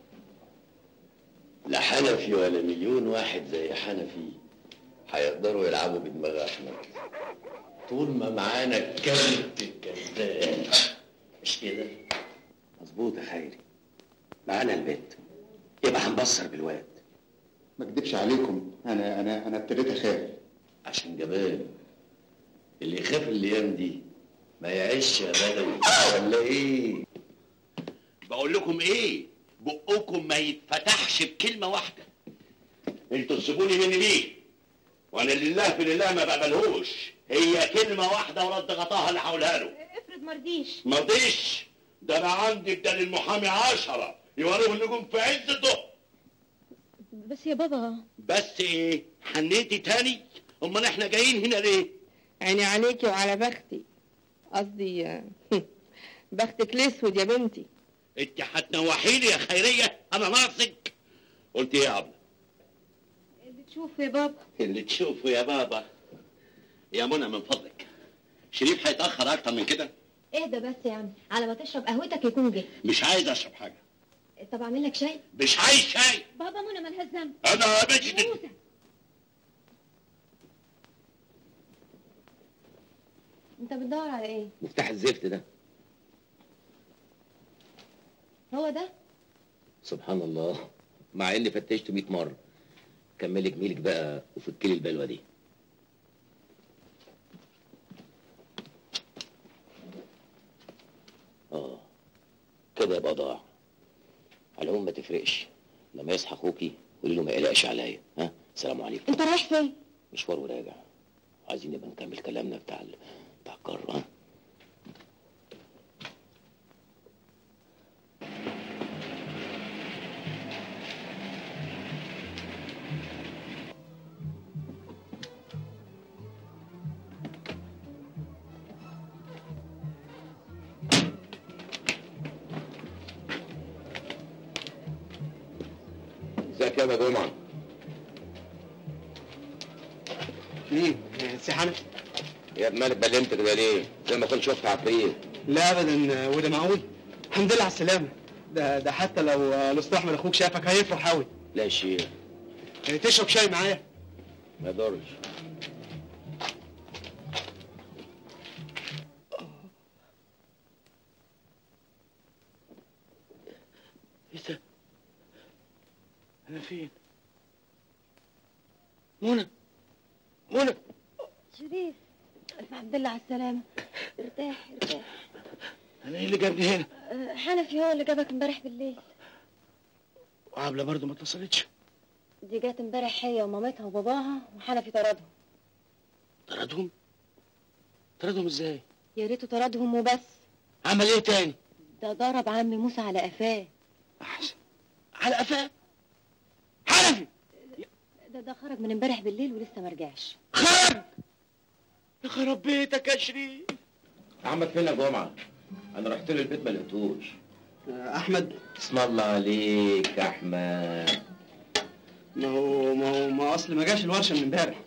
لا حنفي ولا مليون واحد زي حنفي هيقدروا يلعبوا بدماغ احمد طول ما معانا الكلب الكذاب مش كده مظبوط يا خيري معانا البيت يبقى هنبصر بالواد ما اكدبش عليكم انا انا انا ابتديت اخاف عشان جبان اللي يخاف الايام دي ما يعيش يا بدوي ولا ايه بقول لكم ايه بقكم ما يتفتحش بكلمه واحده انتوا تسيبوني من ليه وانا لله في لله ما بقبلهوش هي كلمه واحده ورد غطاها اللي هقولها له افرض مرضيش ما رضيش ده انا عندي بدل المحامي عشرة يوريه النجوم في عز الضوء بس يا بابا بس ايه حنيتي تاني امال احنا جايين هنا ليه عيني عليكي وعلى بختي قصدي آه، بختك الاسود يا بنتي انت هتنوحيني يا خيريه انا ناقصك قلت ايه يا عبله اللي تشوفه يا بابا اللي تشوفه يا بابا يا منى من فضلك شريف هيتاخر اكتر من كده اهدى بس يا عم على ما تشرب قهوتك يكون جه مش عايز اشرب حاجه طب اعمل لك شاي مش عايز شاي بابا منى مالهاش ذنب انا بجد موسى انت بتدور على ايه مفتاح الزفت ده هو ده سبحان الله مع اني فتشته 100 مره كملي جميلك بقى وفكلي البلوه دي اه كده يبقى ضاع على العموم ما تفرقش لما يصحى اخوكي قولي له ما يقلقش عليا ها سلام عليكم انت رايح فين مشوار وراجع عايزين نبقى نكمل كلامنا بتاع ال- بتاع القاره ها ازيك يا ابو جمعه مين؟ سي حنفي؟ يا ابن مالك بلمت كده ليه زي ما كنت شفت عفريت لا ابدا وده معقول الحمد لله على السلامه ده ده حتى لو الاستاذ احمد اخوك شافك هيفرح قوي لا شيء تشرب شاي معايا ما يضرش ايه ده انا فين منى منى شريف الف حمد لله على السلامه ارتاح ارتاح انا ايه اللي جابني هنا أه، حنفي هو اللي جابك امبارح بالليل وعبله برضه ما اتصلتش دي جات امبارح هي ومامتها وباباها وحنفي طردهم طردهم طردهم ازاي يا ريته طردهم وبس عمل ايه تاني ده ضرب عم موسى على قفاه احسن على قفاه حنفي ده ده خرج من امبارح بالليل ولسه ما رجعش خرج يا خرب بيتك يا شريف احمد فين يا جمعه انا رحت له البيت ما لقيتوش احمد اسم الله عليك يا احمد ما هو ما هو ما اصل ما جاش الورشه من امبارح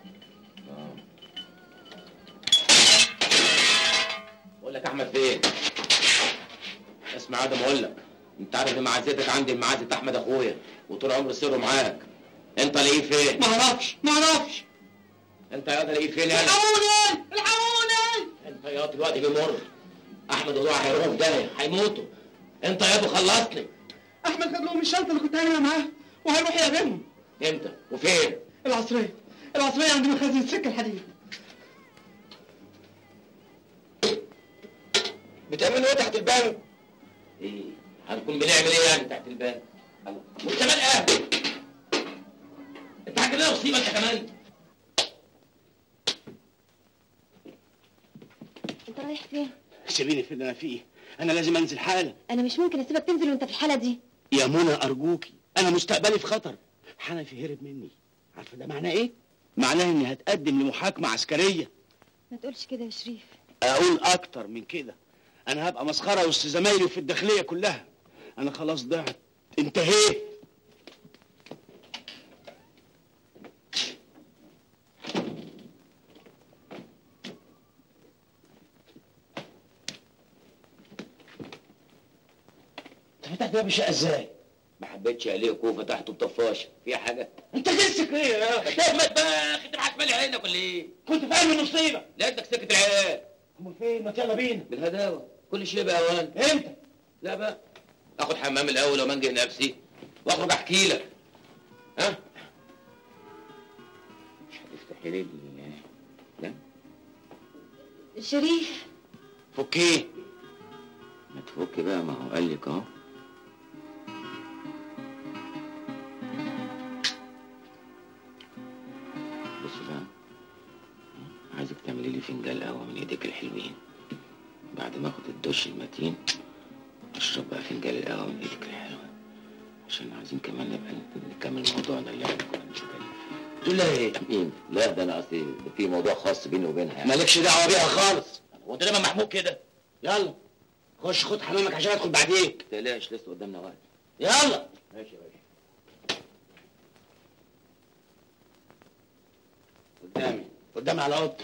بقول لك احمد فين اسمع ادم اقول لك انت عارف ان معزتك عندي معزه احمد اخويا وطول عمري سره معاك انت لاقيه فين ما اعرفش ما اعرفش انت يا لاقيه فين يا الحقوني الحقوني انت يا دلوقتي بيمر احمد وضوع هيروحوا في داهيه هيموتوا انت يا ابو خلصني احمد خد لهم الشنطه اللي كنت قايلها معاه وهيروح يقابلهم امتى وفين العصريه العصريه عند مخازن السكه الحديد بتعملوا ايه تحت الباب ايه هنكون بنعمل ايه يعني تحت الباب وانت مال اهلي انت عندنا مصيبه انت كمان انت رايح فين سيبيني في اللي انا فيه انا لازم انزل حالا انا مش ممكن اسيبك تنزل وانت في الحاله دي يا منى ارجوكي انا مستقبلي في خطر حنفي هرب مني عارفه ده معناه ايه معناه اني هتقدم لمحاكمه عسكريه ما تقولش كده يا شريف اقول اكتر من كده انا هبقى مسخره وسط زمايلي في الداخليه كلها انا خلاص ضعت انتهيت انت فتحت باب الشقه ازاي؟ ما حبيتش عليك وفتحته بطفاشه في حاجه انت جنسك ايه يا اخي؟ طب ما تباخ انت معاك مالي عينك ولا ايه كنت فاهم المصيبه لقيتك سكت العيال امال فين؟ ما يلا بينا بالهداوه كل شيء باوان امتى؟ لا بقى اخد حمام الاول ومنجي نفسي واخرج احكي لك ها مش هتفتحي لي ال- لا شريف فكيه ما تفك بقى ما هو قال لك اهو بقى عايزك تعملي لي فنجان قهوه من ايديك الحلوين بعد ما اخد الدش المتين اشرب بقى فنجان القهوه من ايدك الحلوه عشان عايزين كمان نبقى نكمل موضوعنا اللي احنا كنا بنتكلم فيه تقول لها ايه؟ مين؟ لا ده انا قصدي ده في موضوع خاص بيني وبينها يعني مالكش دعوه بيها خالص هو انت دايما محمود كده يلا خش خد حمامك عشان ادخل بعديك ما تقلقش لسه قدامنا وقت يلا ماشي يا باشا قدامي قدامي على اوضتي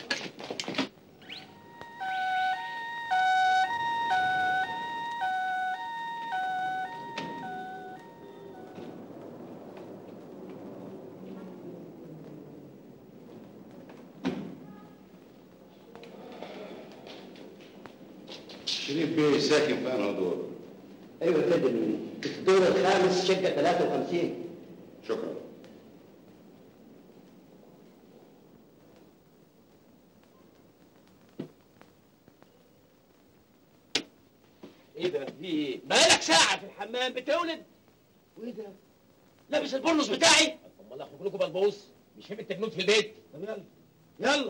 شريف بيه ساكن في انهي دور ايوه كده في الدور الخامس شقه 53 شكرا ايه ده في ايه بقالك ساعه في الحمام بتولد وايه ده لابس البرنس بتاعي امال اخرج لكم بلبوس مش فاهم التجنود في البيت طب يلا يلا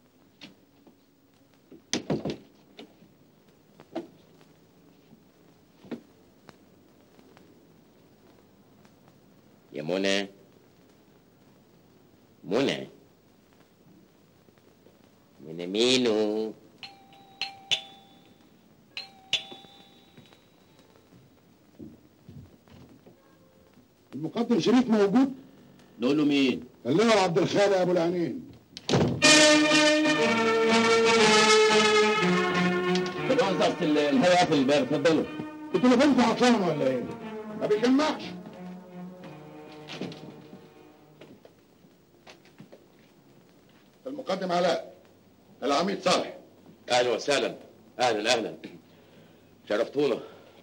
يا منى منى منى مينو المقدم شريف موجود نقول له مين اللواء عبد الخالق ابو العينين بالقصد اصل الهواء في الباب اتفضلوا انتوا بنت عطلان ولا ايه؟ ما بيجمعش المقدم علاء العميد صالح اهلا وسهلا اهلا اهلا شرفتونا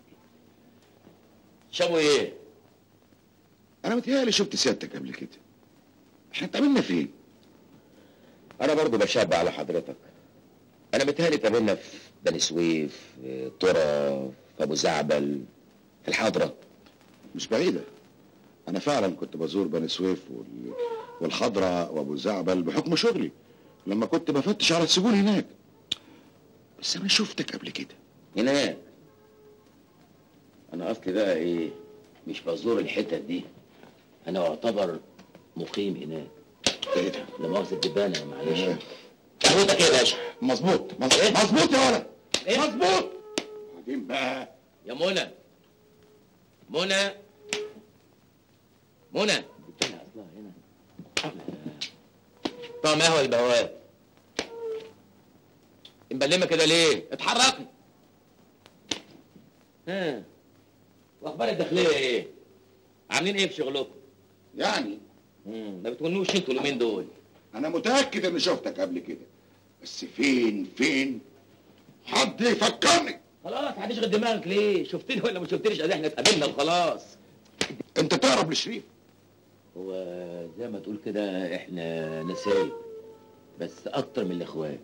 شابوا ايه انا متهيألي شفت سيادتك قبل كده احنا اتقابلنا فين؟ انا برضو بشبع على حضرتك انا متهيألي اتقابلنا في بني سويف في طرة في ابو زعبل في الحضرة مش بعيدة أنا فعلا كنت بزور بني سويف وال... والحضرة وأبو زعبل بحكم شغلي لما كنت بفتش على السجون هناك بس أنا شفتك قبل كده هناك انا اصلي بقى ايه مش بزور الحتت دي انا اعتبر مقيم هناك إيه ده؟ لا مؤاخذة الدبانة معلش إيه؟ قهوتك ايه يا باشا مظبوط مظبوط مظبوط يا ولد إيه؟ مظبوط بعدين بقى يا منى منى منى البتاعة اصلها هنا طعم قهوة البواب مبلمة كده ليه؟ اتحركي ها واخبار الداخلية ايه؟ عاملين ايه في شغلكم؟ يعني مم، ما بتونوش انتوا اليومين دول أنا متأكد إني شفتك قبل كده بس فين فين حد يفكرني خلاص هتشغل دماغك ليه؟ شفتني ولا ما شفتنيش ادي احنا اتقابلنا وخلاص أنت تقرب لشريف هو زي ما تقول كده احنا نسايب بس اكتر من الاخوات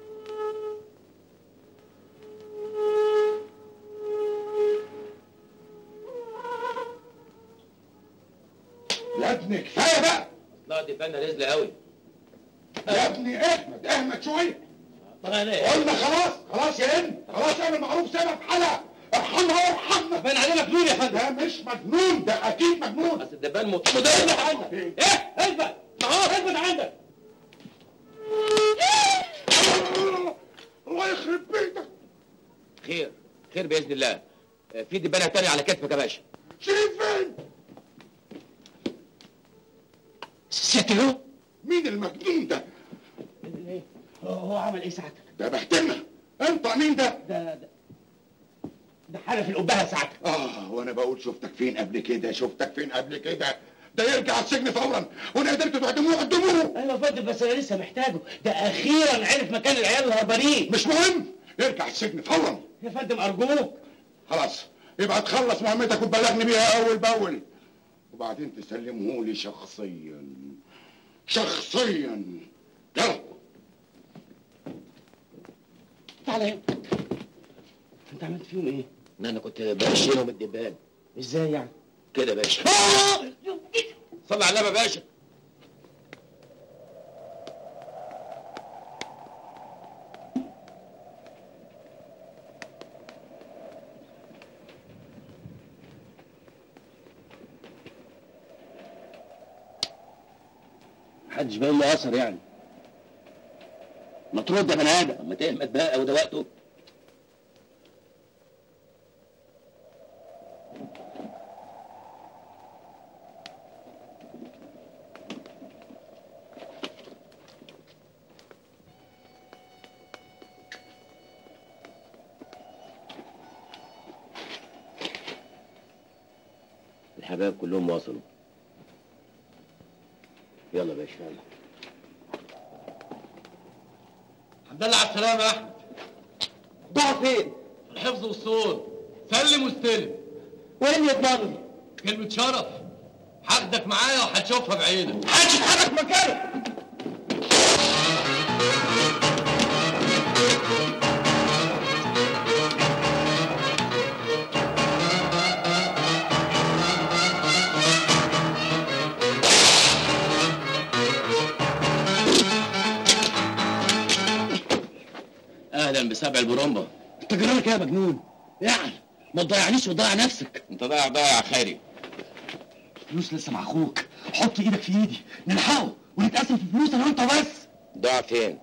يا ابني كفاية بقى لا دي فانا رزل قوي يا ابني احمد احمد شوية طب انا ايه؟ قلنا خلاص خلاص يا ابني خلاص اعمل معروف سيبها في حالها ارحمها وارحمنا باين عليه مجنون يا فندم ده مش مجنون ده اكيد مجنون بس الدبان مت... مدير عندك ايه اثبت ما هو اثبت عندك الله يخرب بيتك خير خير باذن الله آه، في دبانه تانية على كتفك يا باشا شريف فين ستلو مين المجنون ده هو عمل ايه ساعتك ده بهدلنا انت مين ده ده ده ده حلف القبهه ساعتك اه وانا بقول شفتك فين قبل كده شفتك فين قبل كده ده يرجع السجن فورا وانا قدرت تعدموه قدموه ايوه يا فندم بس انا لسه محتاجه ده اخيرا عرف مكان العيال الهربانين مش مهم يرجع السجن فورا يا فندم ارجوك خلاص يبقى تخلص مهمتك وتبلغني بيها اول باول وبعدين تسلمه لي شخصيا شخصيا يلا تعالى هنا انت عملت فيهم ايه؟ ان انا كنت بمشيهم الدبان ازاي يعني؟ كده يا باشا صلي على النبي يا باشا محدش باين له اثر يعني ما ترد يا بني ادم ما تهمت بقى وده وقته الحبايب كلهم وصلوا يلا يا باشا يلا الحمد لله على السلامة يا أحمد ضاع فين؟ في الحفظ والصون سلم واستلم وين يضمنني؟ كلمة شرف هاخدك معايا وهتشوفها بعينك محدش يتحرك مكانك اهلا بسبع البرومبا انت جرالك ايه يا مجنون يعني ما تضيعنيش وتضيع نفسك انت ضايع ضايع خيري فلوس لسه مع أخوك حط إيدك في إيدي نلحقه ونتقسم في فلوس أنا وأنت بس ضاع فين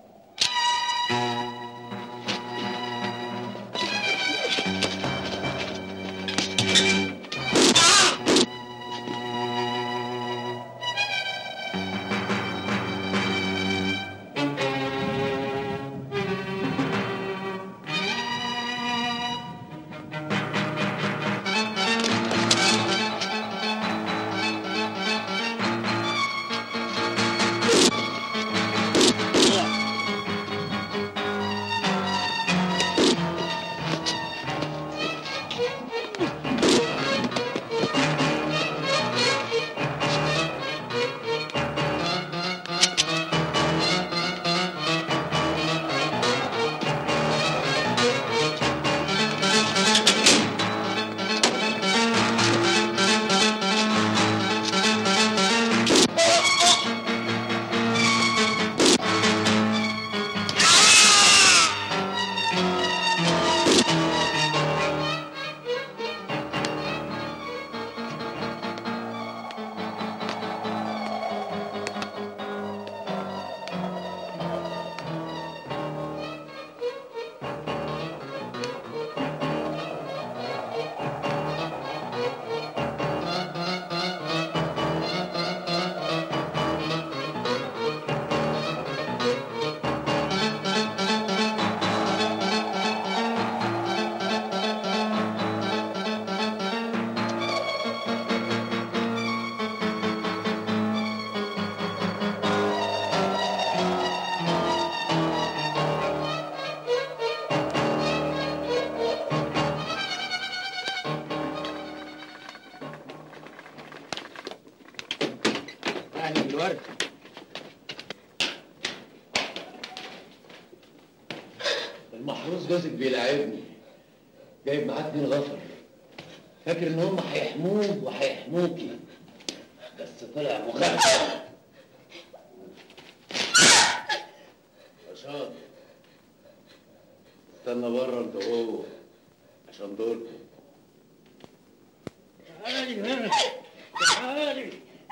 أهلا بالورد المحروس جوزك بيلاعبني جايب معاه اتنين غفر فاكر ان هم هيحموه وهيحموكي بس طلع مخدر رشاد استنى بره انت وهو عشان دوركم تعالي هنا تعالي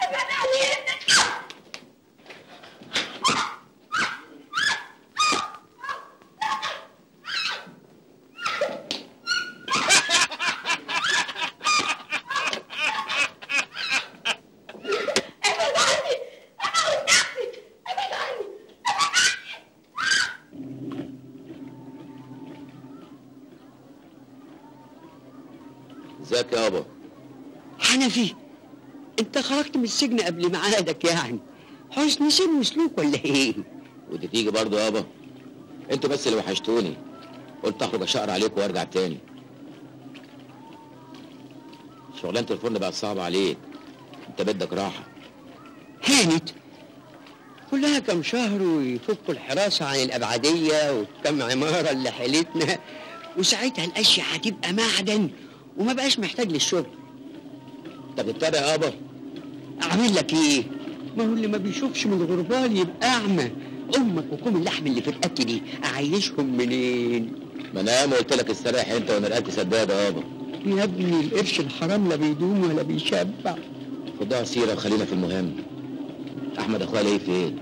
ازيك يابا حنفي انت خرجت من السجن قبل ميعادك يعني حسن سن وسلوك ولا ايه ودي تيجي برضه يابا انتوا بس اللي وحشتوني قلت اخرج اشقر عليكم وارجع تاني شغلانه الفرن بقت صعبه عليك انت بدك راحه هانت كلها كم شهر ويفكوا الحراسة عن الأبعدية والكم عمارة اللي حيلتنا وساعتها الأشياء هتبقى معدن وما بقاش محتاج للشغل انت بتتابع يابا أعمل لك إيه؟ ما هو اللي ما بيشوفش من الغربال يبقى أعمى أمك وكم اللحم اللي في الأكل دي أعيشهم منين؟ ما انا ياما قلت لك استريح انت وانا رقبتي سداده يابا يا ابني القرش الحرام لا بيدوم ولا بيشبع خدها سيره وخلينا في المهم احمد اخويا ليه فين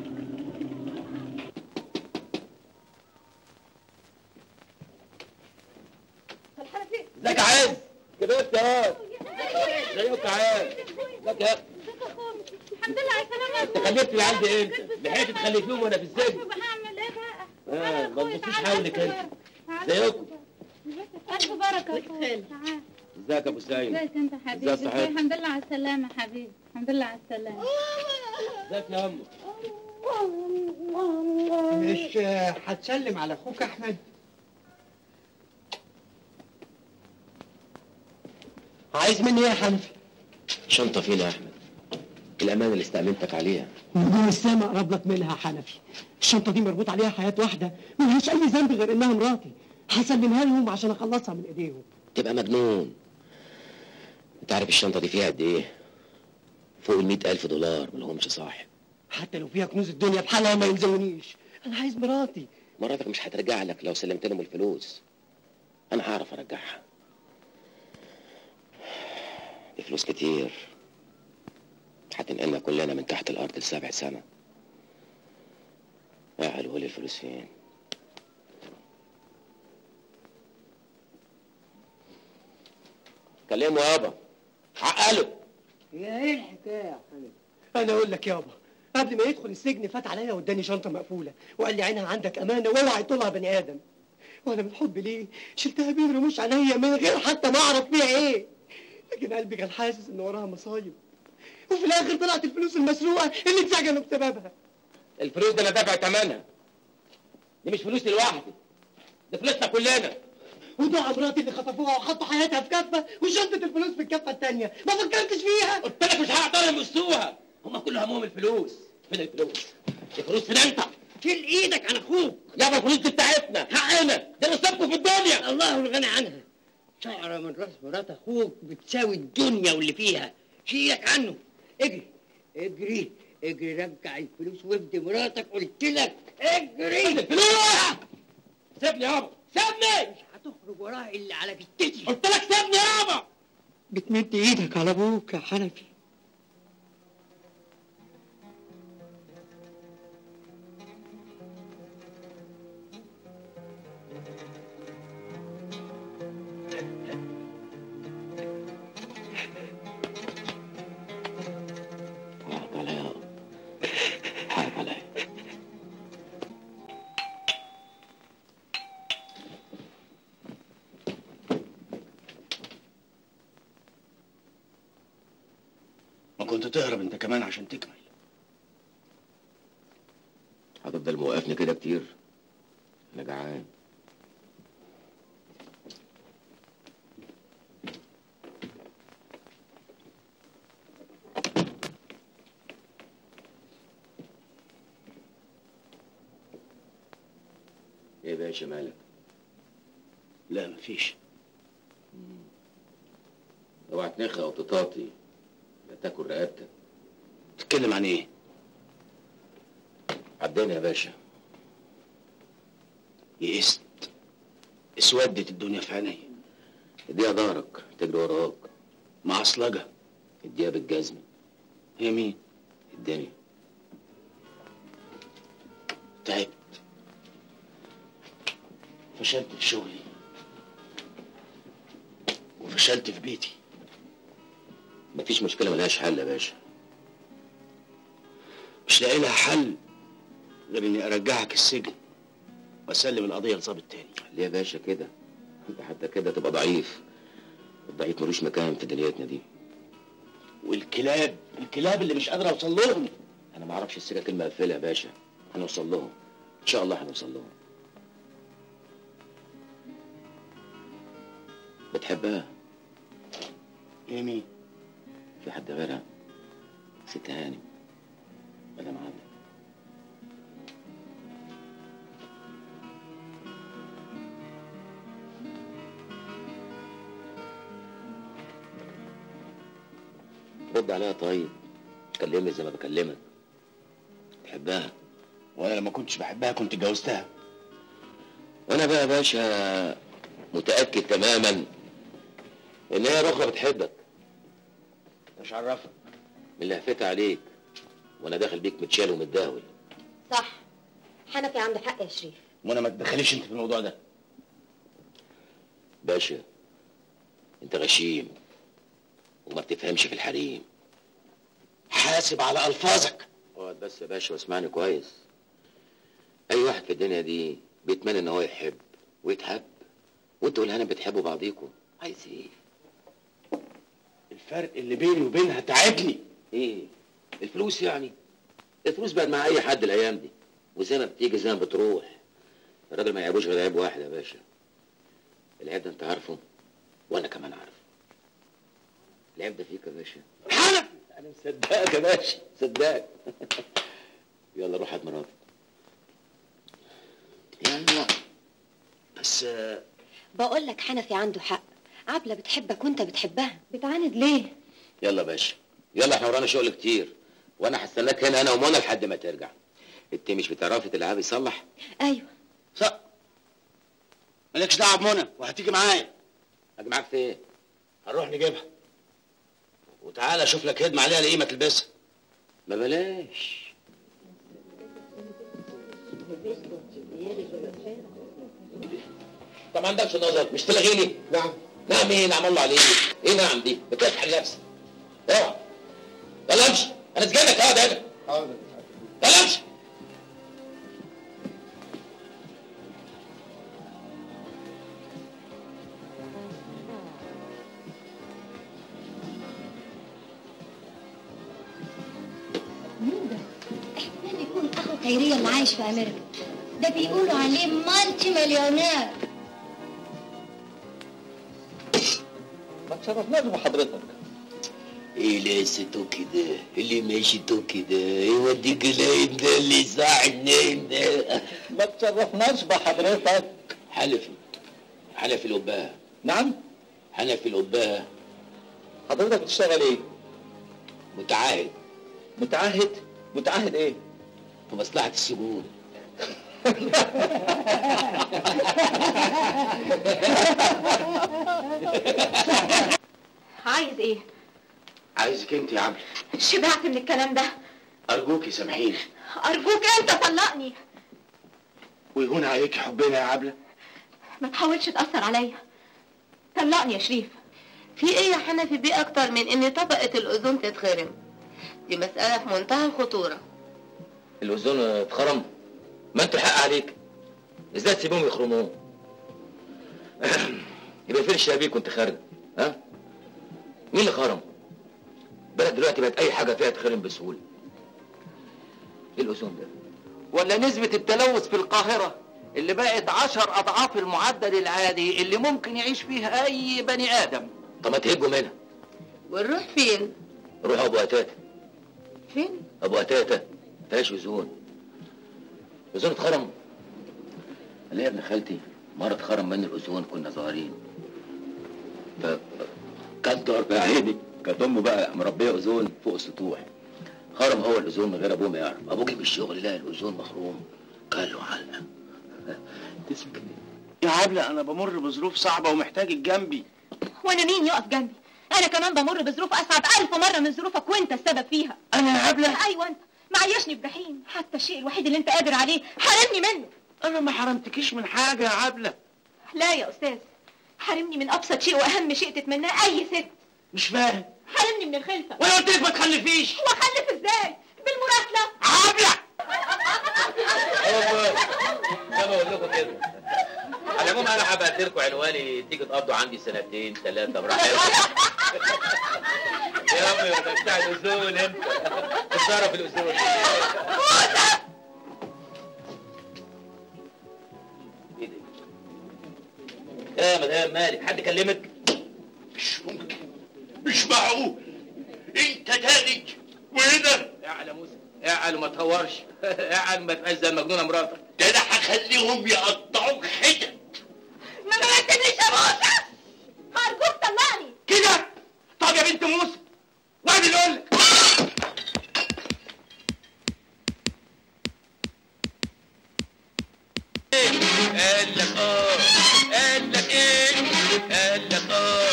ازيك يا عز كبرت يا واد ازيك يا عز ازيك يا الحمد لله على السلامة انت خلفت العيال دي امتى؟ لحقت تخلفيهم وانا في السجن هعمل ايه بقى؟ اه ما تبصيش حولك انت ازيكم ألف بركة يا أخويا تعال ازيك يا ابو سعيد ازيك انت حبيبي ازيك صحيح؟ الحمد لله على السلامة حبيبي الحمد لله على السلامة ازيك يا امه مش آه، هتسلم على اخوك احمد عايز مني ايه يا حنفي شنطه فين يا احمد الامانه اللي استأمنتك عليها نجوم السما قرب لك منها يا حنفي الشنطه دي مربوط عليها حياه واحده ملهاش اي ذنب غير انها مراتي هسلمها لهم عشان اخلصها من ايديهم تبقى مجنون انت عارف الشنطه دي فيها قد ايه فوق ال ألف دولار ملهمش صاحب حتى لو فيها كنوز الدنيا بحالها ما يلزمونيش انا عايز مراتي مراتك مش هترجع لك لو سلمت لهم الفلوس انا هعرف ارجعها دي فلوس كتير هتنقلنا كلنا من تحت الارض لسبع سنة يا حلو لي الفلوس فين كلمه يابا عقله يا ايه الحكايه يا حنفي انا اقول لك يابا قبل ما يدخل السجن فات عليا واداني شنطه مقفوله وقال لي عينها عندك امانه واوعى يطولها بني ادم وانا من حب ليه شلتها بين رموش عليا من غير حتى ما اعرف فيها ايه لكن قلبي كان حاسس ان وراها مصايب وفي الاخر طلعت الفلوس المسروقه اللي اتسجنوا بسببها الفلوس دي انا دافع ثمنها دي مش فلوسي لوحدي دي فلوسنا كلنا ودعا مراتي اللي خطفوها وحطوا حياتها في كفه وشنطه الفلوس في الكفه الثانيه ما فكرتش فيها قلت لك مش هعطيهم يبصوها هم كل همهم الفلوس فين الفلوس الفلوس فين انت شيل ايدك عن اخوك يابا الفلوس دي بتاعتنا حقنا ده نصيبكم في الدنيا الله الغني عنها شعره من راس مرات اخوك بتساوي الدنيا واللي فيها شيلك عنه اجري اجري اجري رجع الفلوس وابدي مراتك قلت لك اجري الفلوس سيبني يابا سيبني مش هتخرج وراها الا على جتتي قلت لك سيبني يابا بتمد ايدك على ابوك يا حنفي حقك عليا يا أب. حقك عليا ما كنت تهرب انت كمان عشان تكمل هتفضل موقفني كده كتير انا جعان ايه يا باشا مالك لا مفيش اوعى تنخى او تطاطي لا تاكل رقبتك تتكلم عن ايه عداني يا باشا يئست اسودت الدنيا في عيني اديها ظهرك تجري وراك معصلجة اديها بالجزمة هي مين الدنيا تعبت فشلت في شغلي وفشلت في بيتي مفيش مشكلة ملهاش حل يا باشا مش لاقي لها حل غير اني ارجعك السجن واسلم القضيه لظابط تاني ليه يا باشا كده انت حتى كده تبقى ضعيف الضعيف ملوش مكان في دنيتنا دي والكلاب الكلاب اللي مش قادر اوصل لهم انا ما اعرفش السكه كلمه مقفله يا باشا هنوصل لهم ان شاء الله هنوصل لهم بتحبها ايه مين في حد غيرها ست هاني مدام عادل رد عليها طيب كلمني زي ما بكلمك تحبها وانا لما كنتش بحبها كنت اتجوزتها وانا بقى يا باشا متاكد تماما ان هي الاخرى بتحبك مش عرفك من لهفتها عليك وانا داخل بيك متشال ومتداول صح حنفي عنده حق يا شريف وانا ما تدخليش انت في الموضوع ده باشا انت غشيم وما بتفهمش في الحريم حاسب على الفاظك اقعد بس يا باشا واسمعني كويس اي واحد في الدنيا دي بيتمنى ان هو يحب ويتحب وانتوا والهنا بتحبوا بعضيكوا عايز ايه الفرق اللي بيني وبينها تعبني ايه الفلوس يعني الفلوس بقت مع اي حد الايام دي وزي ما بتيجي زي ما بتروح الراجل ما يعيبوش غير عيب واحد يا باشا العيب ده انت عارفه وانا كمان عارفه العيب ده فيك يا باشا حنفي انا مصدقك يا باشا صدقك يلا روح هات مراتك يلا بس آه، بقول لك حنفي عنده حق عبلة بتحبك وانت بتحبها بتعاند ليه يلا يا باشا يلا احنا ورانا شغل كتير وانا هستناك هنا انا ومنى لحد ما ترجع انت مش بتعرفي تلعبي صلح ايوه صح مالكش دعوه بمنى وهتيجي معايا اجي معاك في ايه هنروح نجيبها وتعالى اشوف لك هدمه عليها القيمه تلبسها ما بلاش طب ما عندكش نظر مش تلغيني نعم نعم ايه نعم الله عليك ايه نعم دي بتفتح نفسك اوعى يلا امشي انا سجنك اقعد هنا حاضر يلا امشي احتمال يكون اخو خيرية اللي عايش في امريكا ده بيقولوا عليه مالتي مليونير ما تشرفناش بحضرتك ايه لسته كده اللي ماشيته كده يوديك العين ده اللي ساعد نايم ده ما تشرفناش بحضرتك حنفي حنفي القباء نعم حنفي القباء حضرتك بتشتغل ايه متعاهد متعهد متعهد ايه في مصلحة السجون عايز ايه عايزك انت يا عبل شبعت من الكلام ده ارجوكي سامحيني ارجوك انت طلقني ويهون عليك حبنا يا عبله ما تحاولش تاثر عليا طلقني يا شريف في ايه يا حنفي بيه اكتر من ان طبقة الاوزون تتخرم دي مسألة في منتهى الخطورة الاوزون اتخرم ما انتوا الحق عليك ازاي تسيبهم يخرموه يبقى فين الشبابيك وانت خارج ها مين اللي خرم بلد دلوقتي بقت اي حاجه فيها تخرم بسهوله ايه الاوزون ده ولا نسبة التلوث في القاهرة اللي بقت عشر أضعاف المعدل العادي اللي ممكن يعيش فيه أي بني آدم طب ما تهجوا منها ونروح فين روحوا ابو اتاتا فين ابو اتاتا فيهاش اوزون اوزون اتخرم قال يا ابن خالتي مره اتخرم من الاوزون كنا صغيرين ف كان دار يا عيني كانت امه بقى مربيه اوزون فوق السطوح خرم هو الاوزون من غير ابوه ما يعرف ابوه جه من الشغل لقى الاوزون مخروم قال له علقه تسكت يا عبله انا بمر بظروف صعبه ومحتاجك جنبي وانا مين يقف جنبي انا كمان بمر بظروف اصعب الف مره من ظروفك وانت السبب فيها انا يا عبله ايوه انت معيشني بجحيم حتى الشيء الوحيد اللي انت قادر عليه حرمني منه انا ما حرمتكيش من حاجه يا عبله لا يا استاذ حرمني من ابسط شيء واهم شيء تتمناه اي ست مش فاهم حرمني من الخلفه وانا قلت لك ما تخلفيش واخلف ازاي بالمراسله عبله زي ما بقول لكم كده على العموم انا هبعت لكم عنواني تيجي تقضوا عندي سنتين ثلاثه براحتكم يا عمي ده بتاع الاذون انت اتصرف الاذون ايه ده؟ يا مدام مالك حد كلمك؟ مش ممكن مش معقول انت تالج وهنا اعلى موسى اعلى وما تهورش اعلى ما تبقاش زي المجنونه مراتك ده انا هخليهم يقطعوك حتت ما بمثلنيش يا موسى هرجوك طلقني كده طب يا بنت موسى واحد يقول لك قال لك اه قال لك ايه قال لك اه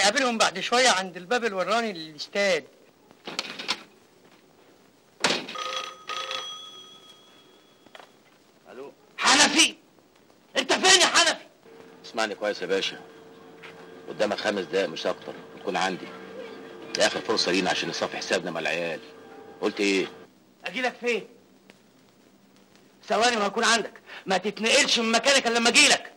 هيقابلهم بعد شويه عند الباب الوراني للاستاد الو حنفي انت فين يا حنفي اسمعني كويس يا باشا قدامك خمس دقايق مش اكتر وتكون عندي دي اخر فرصه لينا عشان نصفي حسابنا مع العيال قلت ايه اجي لك فين ثواني وهكون عندك ما تتنقلش من مكانك الا لما اجي لك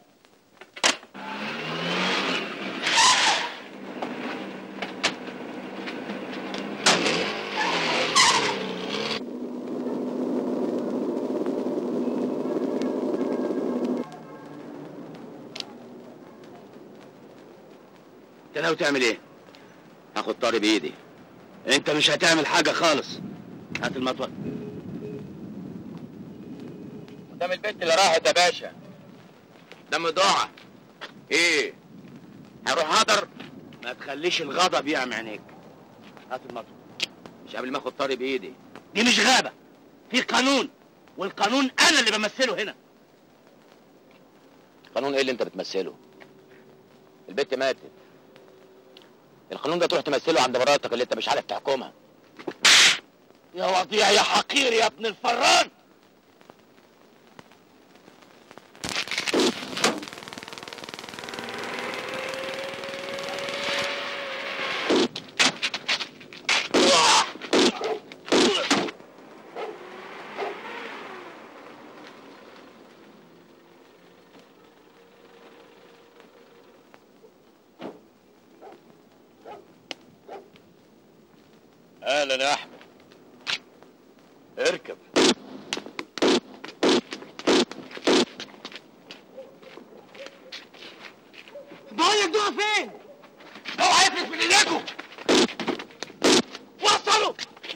انت ناوي تعمل ايه؟ هاخد طاري بايدي انت مش هتعمل حاجه خالص هات المطوه قدام البنت اللي راحت يا باشا قدام ضاعة ايه هروح هدر ما تخليش الغضب يعمي عينيك هات المطوه مش قبل ما اخد طاري بايدي دي مش غابه في قانون والقانون انا اللي بمثله هنا قانون ايه اللي انت بتمثله البت ماتت القانون ده تروح تمثله عند مراتك اللي انت مش عارف تحكمها يا وضيع يا حقير يا ابن الفران اهلا يا احمد اركب بقول لك دول فين؟ اوعى يفلت من ايديكم وصلوا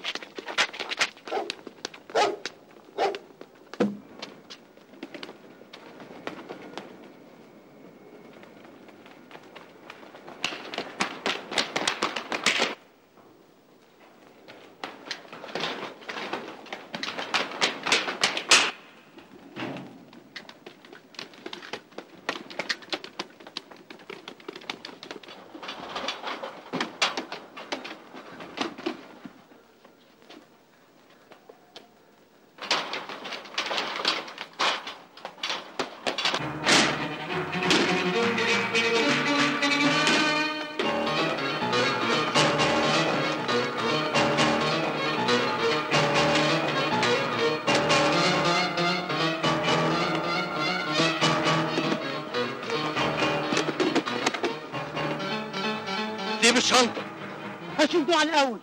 سيب الشنطه هشوف دول على الاول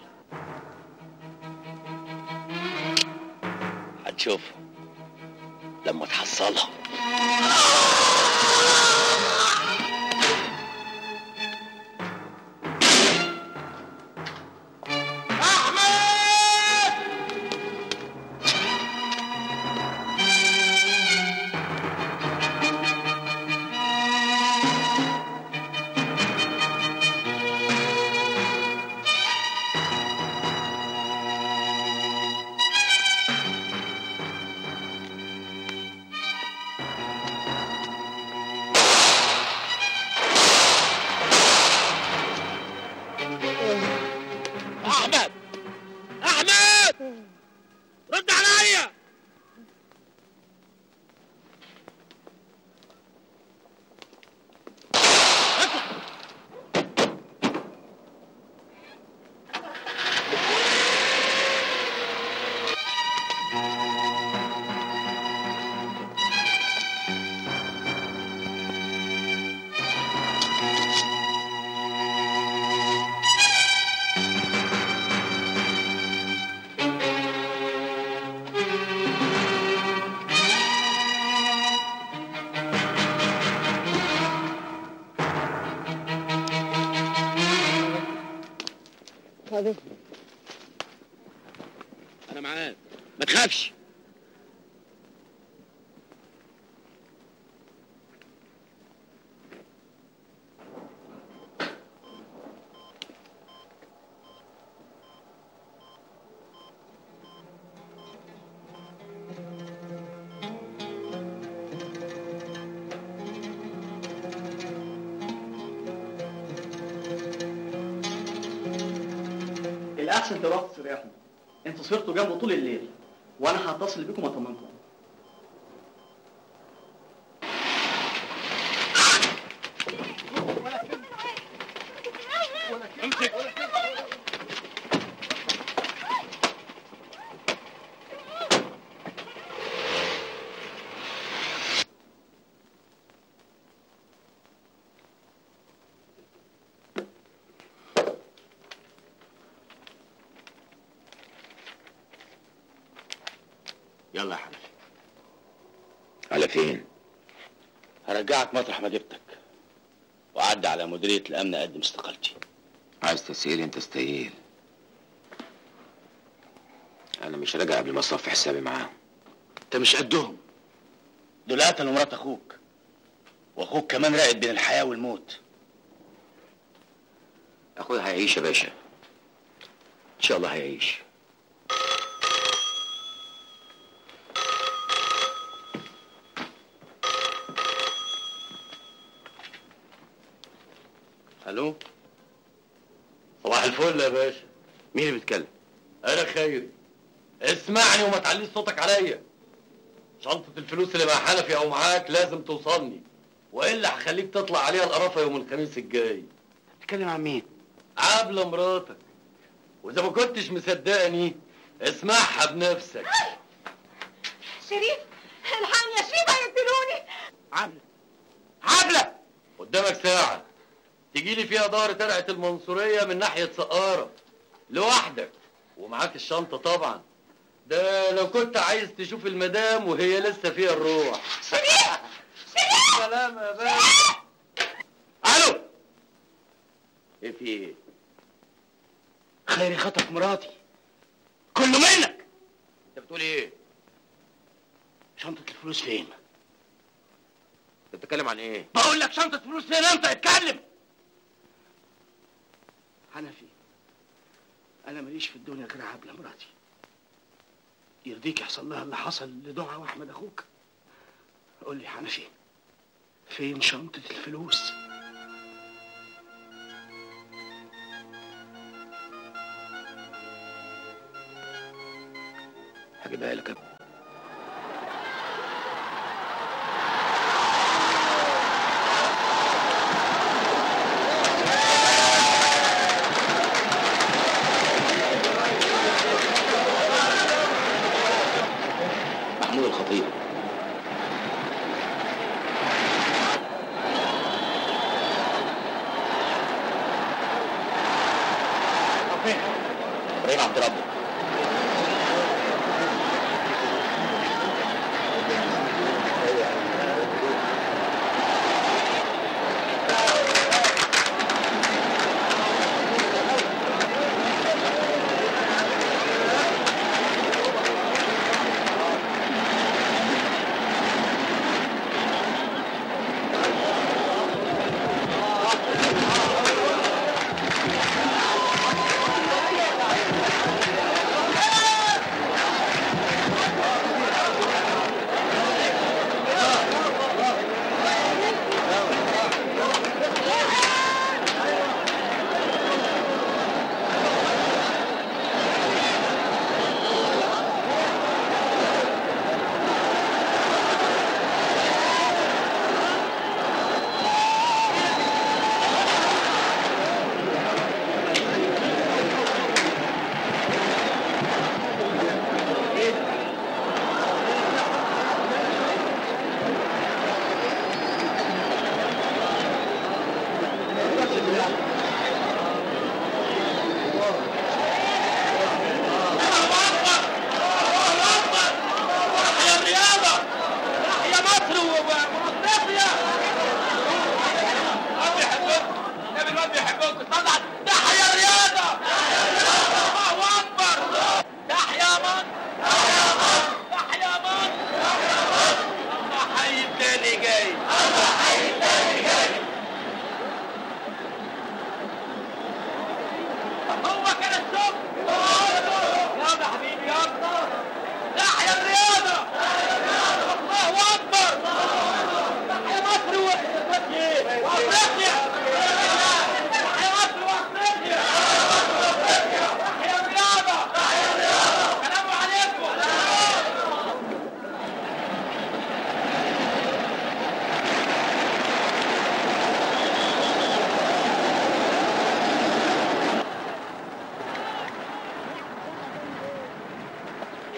هتشوف لما تحصلها احمد احمد رد عليا خلاص انا معاك ما تخافش الاحسن تروحوا تستريحوا انتوا صرتوا جنبه طول الليل وانا هتصل بيكم واطمنكم يلا يا حنفي على فين؟ هرجعك مطرح ما جبتك وأعدي على مديرية الأمن أقدم استقالتي عايز تسيل انت استقيل انا مش راجع قبل ما اصفي حسابي معاهم أنت مش قدهم دول قتلوا مرات أخوك وأخوك كمان راقد بين الحياة والموت اخويا هيعيش يا باشا ان شاء الله هيعيش ألو صباح الفل يا باشا مين اللي بيتكلم؟ انا خيري اسمعني وما تعليش صوتك عليا شنطة الفلوس اللي مع حنفي او معاك لازم توصلني والا هخليك تطلع عليها القرافة يوم الخميس الجاي تتكلم عن مين؟ عبلة مراتك واذا ما كنتش مصدقني اسمعها بنفسك شريف الحقني يا شريف هيقتلوني عبلة عبلة قدامك ساعة تجي لي فيها دار ترعة المنصورية من ناحية سقارة لوحدك ومعاك الشنطة طبعا ده لو كنت عايز تشوف المدام وهي لسه فيها الروح شريف شريف سلام يا باشا الو ايه في ايه خيري خطف مراتي كله منك انت بتقول ايه شنطة الفلوس فين انت بتتكلم عن ايه؟ بقول لك شنطة فلوس فين انت اتكلم حنفي انا ماليش في الدنيا غير عبلة مراتي يرضيك يحصل لها اللي حصل لدعاء واحمد اخوك قول لي حنفي فين شنطة الفلوس هجيبها لك محمود الخطيب ابراهيم عبد ربه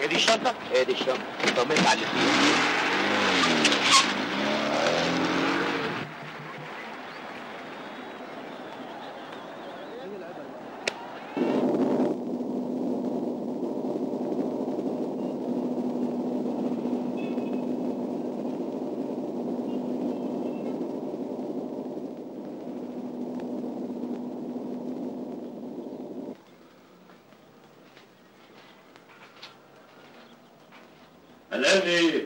دي الشنطه هي دي الشنطه طمنت على اللي فيها قلقان ايه؟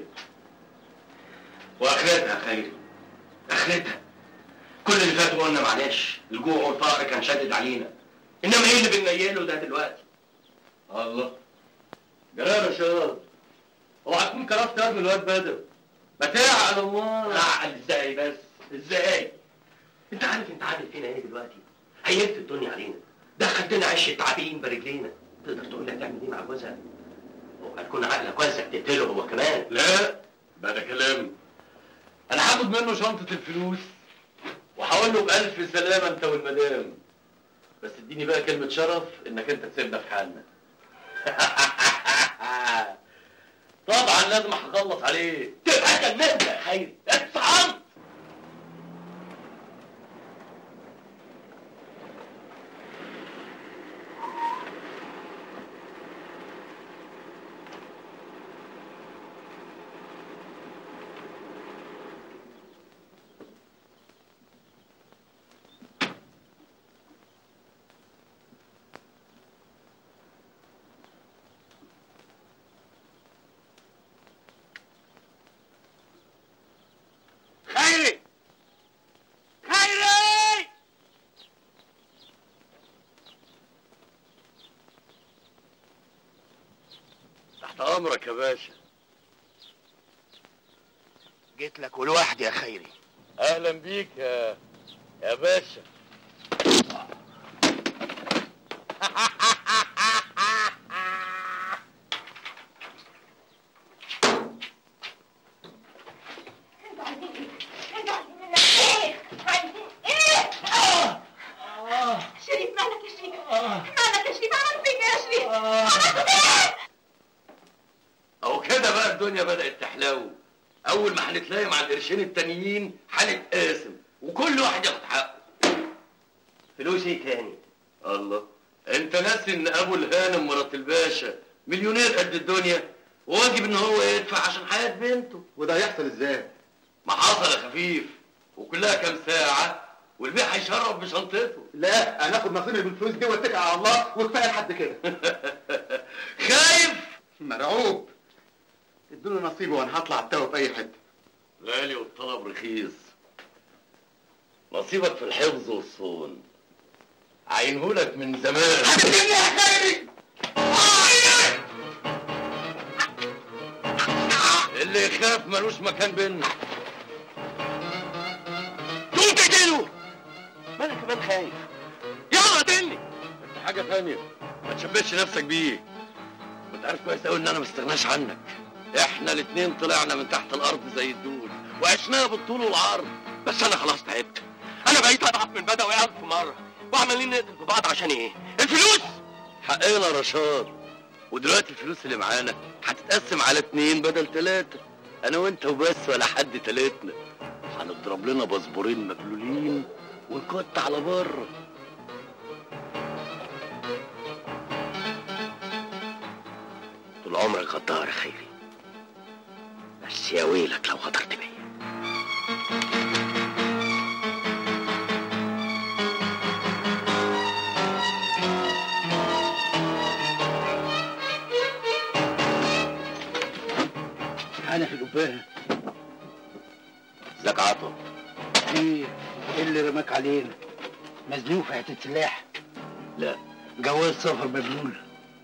واخرتها خيري اخرتها كل اللي فات قلنا معلش الجوع والفقر كان شادد علينا انما ايه اللي بننيله ده دلوقتي؟ الله جلال يا شباب اوعى تكون كرفت قلب الواد بدر ما تعقل الله اعقل ازاي بس ازاي؟ انت عارف انت عامل فينا ايه دلوقتي؟ هيلت الدنيا علينا دخلتنا عش التعابين برجلينا تقدر تقول لي هتعمل ايه مع جوزها؟ هتكون عقلك واسع تقتله هو كمان لا ده ده كلام انا هاخد منه شنطة الفلوس وهقول له بألف سلامة انت والمدام بس اديني بقى كلمة شرف انك انت تسيبنا في حالنا طبعا لازم هخلص عليه تبقى جننت يا خيري اتصعمت خيري خيري تحت امرك يا باشا جيت لك ولوحدي يا خيري اهلا بيك يا يا باشا شريف مالك يا شريف مالك يا شريف عملت فيك يا شريف عملت ايه اهو كده بقى الدنيا بدأت تحلو اول ما هنتلاقي مع القرشين التانيين هنتقاسم وكل واحد ياخد حقه فلوسي تاني الله انت ناسي ان ابو الهانم مرات الباشا مليونير قد الدنيا وواجب ان هو يدفع عشان حياة بنته وده هيحصل ازاي؟ ما حصل يا خفيف وكلها كام ساعة والبيع هيشرب بشنطته لا انا اخد نصيبي بالفلوس دي واتكل على الله وكفايه لحد كده خايف مرعوب ادوني نصيبي وانا هطلع التوه في اي حته غالي والطلب رخيص نصيبك في الحفظ والصون عينهولك من زمان اللي يخاف ملوش مكان بينا تقوم تقتله ما انا كمان خايف يلا قتلني انت حاجه تانية ما تشبهش نفسك بيه وانت عارف كويس قوي ان انا ما استغناش عنك احنا الاتنين طلعنا من تحت الارض زي الدود وعشناها بالطول والعرض بس انا خلاص تعبت انا بقيت اضعف من بدوي الف مره وعمالين نقتل في بعض عشان ايه الفلوس حقنا رشاد ودلوقتي الفلوس اللي معانا هتتقسم على اتنين بدل تلاتة انا وانت وبس ولا حد تلاتنا هنضرب لنا باسبورين مبلولين ونكت على بره طول عمرك غدار يا خيري بس يا ويلك لو غدرت بيا انا في القبايه ازيك يا عطوة ايه ايه اللي رماك علينا مزنوق في حته سلاح لا جواز سفر مبلول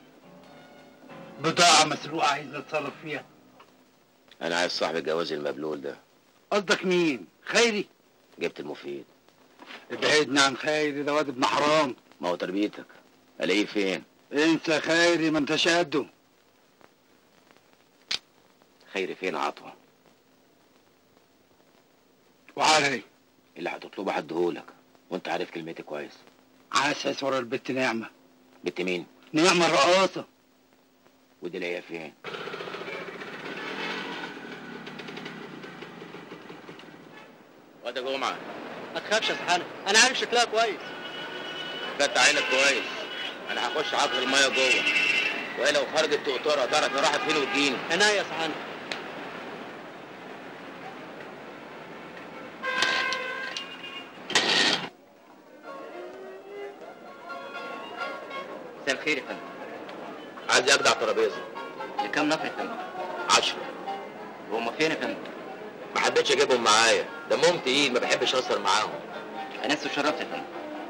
بضاعة مسروقة عايز نتصرف فيها انا عايز صاحب الجواز المبلول ده قصدك مين؟ خيري؟ جبت المفيد ابعدنا عن خيري ده واد ابن حرام ما هو تربيتك الاقيه فين انسى خيري ما انتش قده خيري فين يا عطوة وعلي اللي هتطلبه هديهولك وانت عارف كلمتي كويس عسس ورا البت نعمة بنت مين نعمة الرقاصة ودي لاقيها فين واد جمعه ما تخافش يا سحانة انا عارف شكلها كويس فتح عينك كويس انا هخش عقل الميه جوه وهي لو خرجت تقطرها تعرف هي راحت فين وتجيني عناية يا سحانة مساء الخير يا فندم عايز اجدع ترابيزه لكام نفر يا فندم؟ عشرة وهم فين يا فندم؟ ما حبيتش اجيبهم معايا دمهم تقيل ما بحبش اهزر معاهم انس وشرفت يا فندم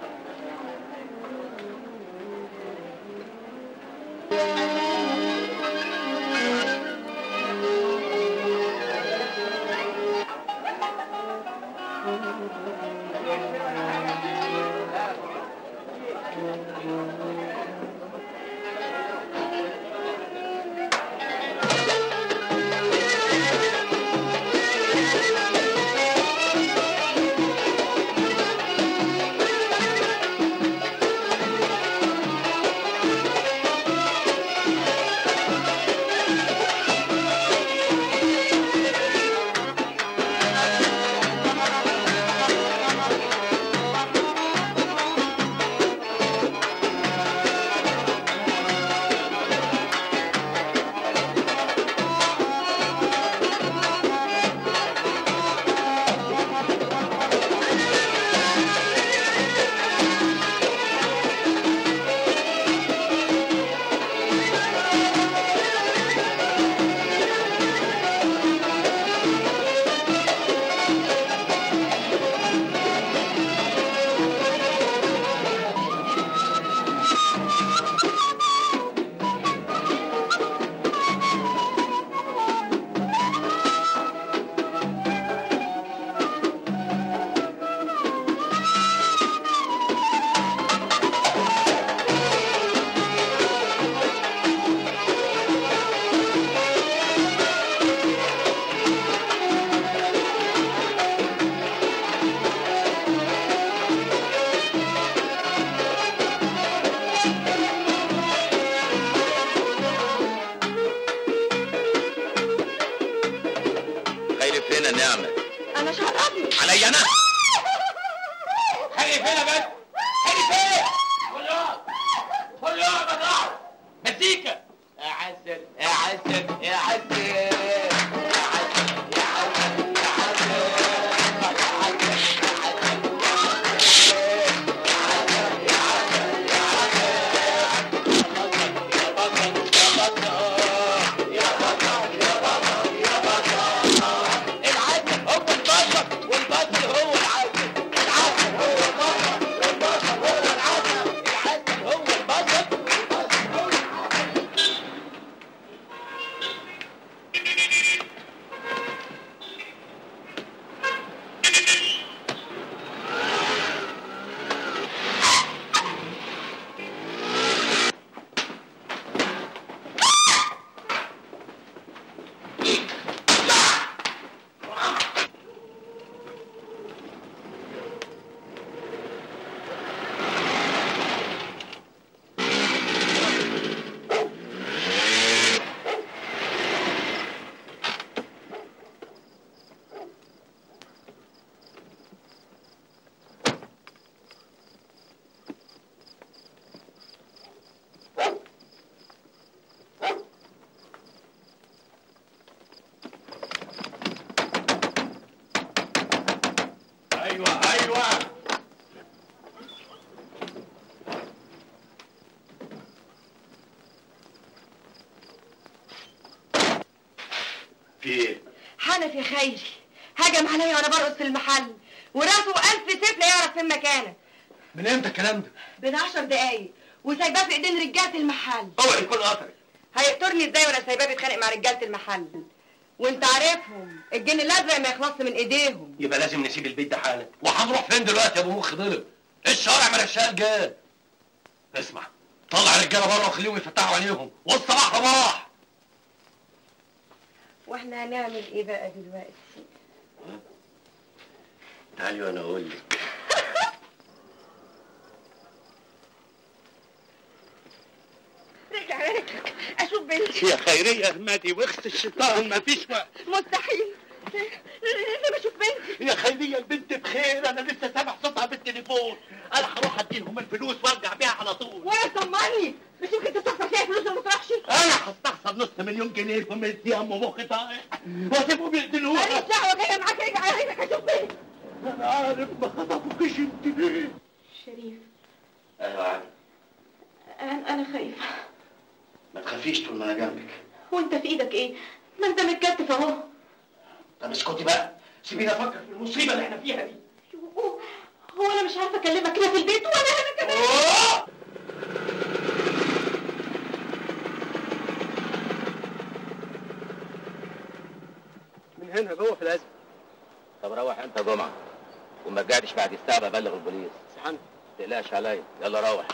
خير فين يا نعمة انا مش هضربني عليا انا خلي فين يا بنت خلي فين كلهم كلهم بضاعوا مزيكا يا حسن يا حسن يا حسن يا حسن يا حسن يا العسل هو البشر والبشر هو العسل العسل هو البشر والبشر هو العسل العسل هو البشر والبشر هو العسل ايوه ايوه في ايه؟ حنفي خيري هجم عليا وانا برقص في المحل وراسه ألف سيف لا يعرف فين مكانه من امتى الكلام ده؟ من عشر دقايق وسايباه في ايدين رجاله المحل اوعى يكون قطري هيقتلني ازاي وانا سايباه بيتخانق مع رجاله المحل وانت عارفهم الجن الازرق ما يخلصش من ايديهم يبقى لازم نسيب البيت ده حالا وهنروح فين دلوقتي يا ابو مخ ضرب الشارع ملاشاه رجال اسمع طلع الرجاله بره وخليهم يفتحوا عينيهم والصباح صباح واحنا هنعمل ايه بقى دلوقتي تعالي وانا اقول لك رجع رجلك اشوف بالله يا خيرية اهمدي واخت الشيطان مفيش وقت مستحيل لازم اشوف بنتي يا خيرية البنت بخير انا لسه سامع صوتها بالتليفون انا هروح اديلهم الفلوس وارجع بيها على طول ولا طمني مش يمكن تستخسر فيها فلوس وما تروحش انا هستخسر نص مليون جنيه في مديها ام مخي طايح واسيبهم يقتلوها ماليش دعوه جايه معاك ارجع عايزك اشوف بنتي انا عارف ما خطفوكيش انت ليه شريف ايوه عادي انا انا خايفه ما تخافيش طول ما انا جنبك وانت في ايدك ايه ما انت متكتف اهو طب اسكتي بقى سيبيني افكر في المصيبه اللي احنا فيها دي هو انا مش عارفه اكلمك كده في البيت ولا انا كمان من هنا جوه في الازمه طب روح انت يا جمعه وما رجعتش بعد الساعه ببلغ البوليس سحن ما تقلقش عليا يلا روح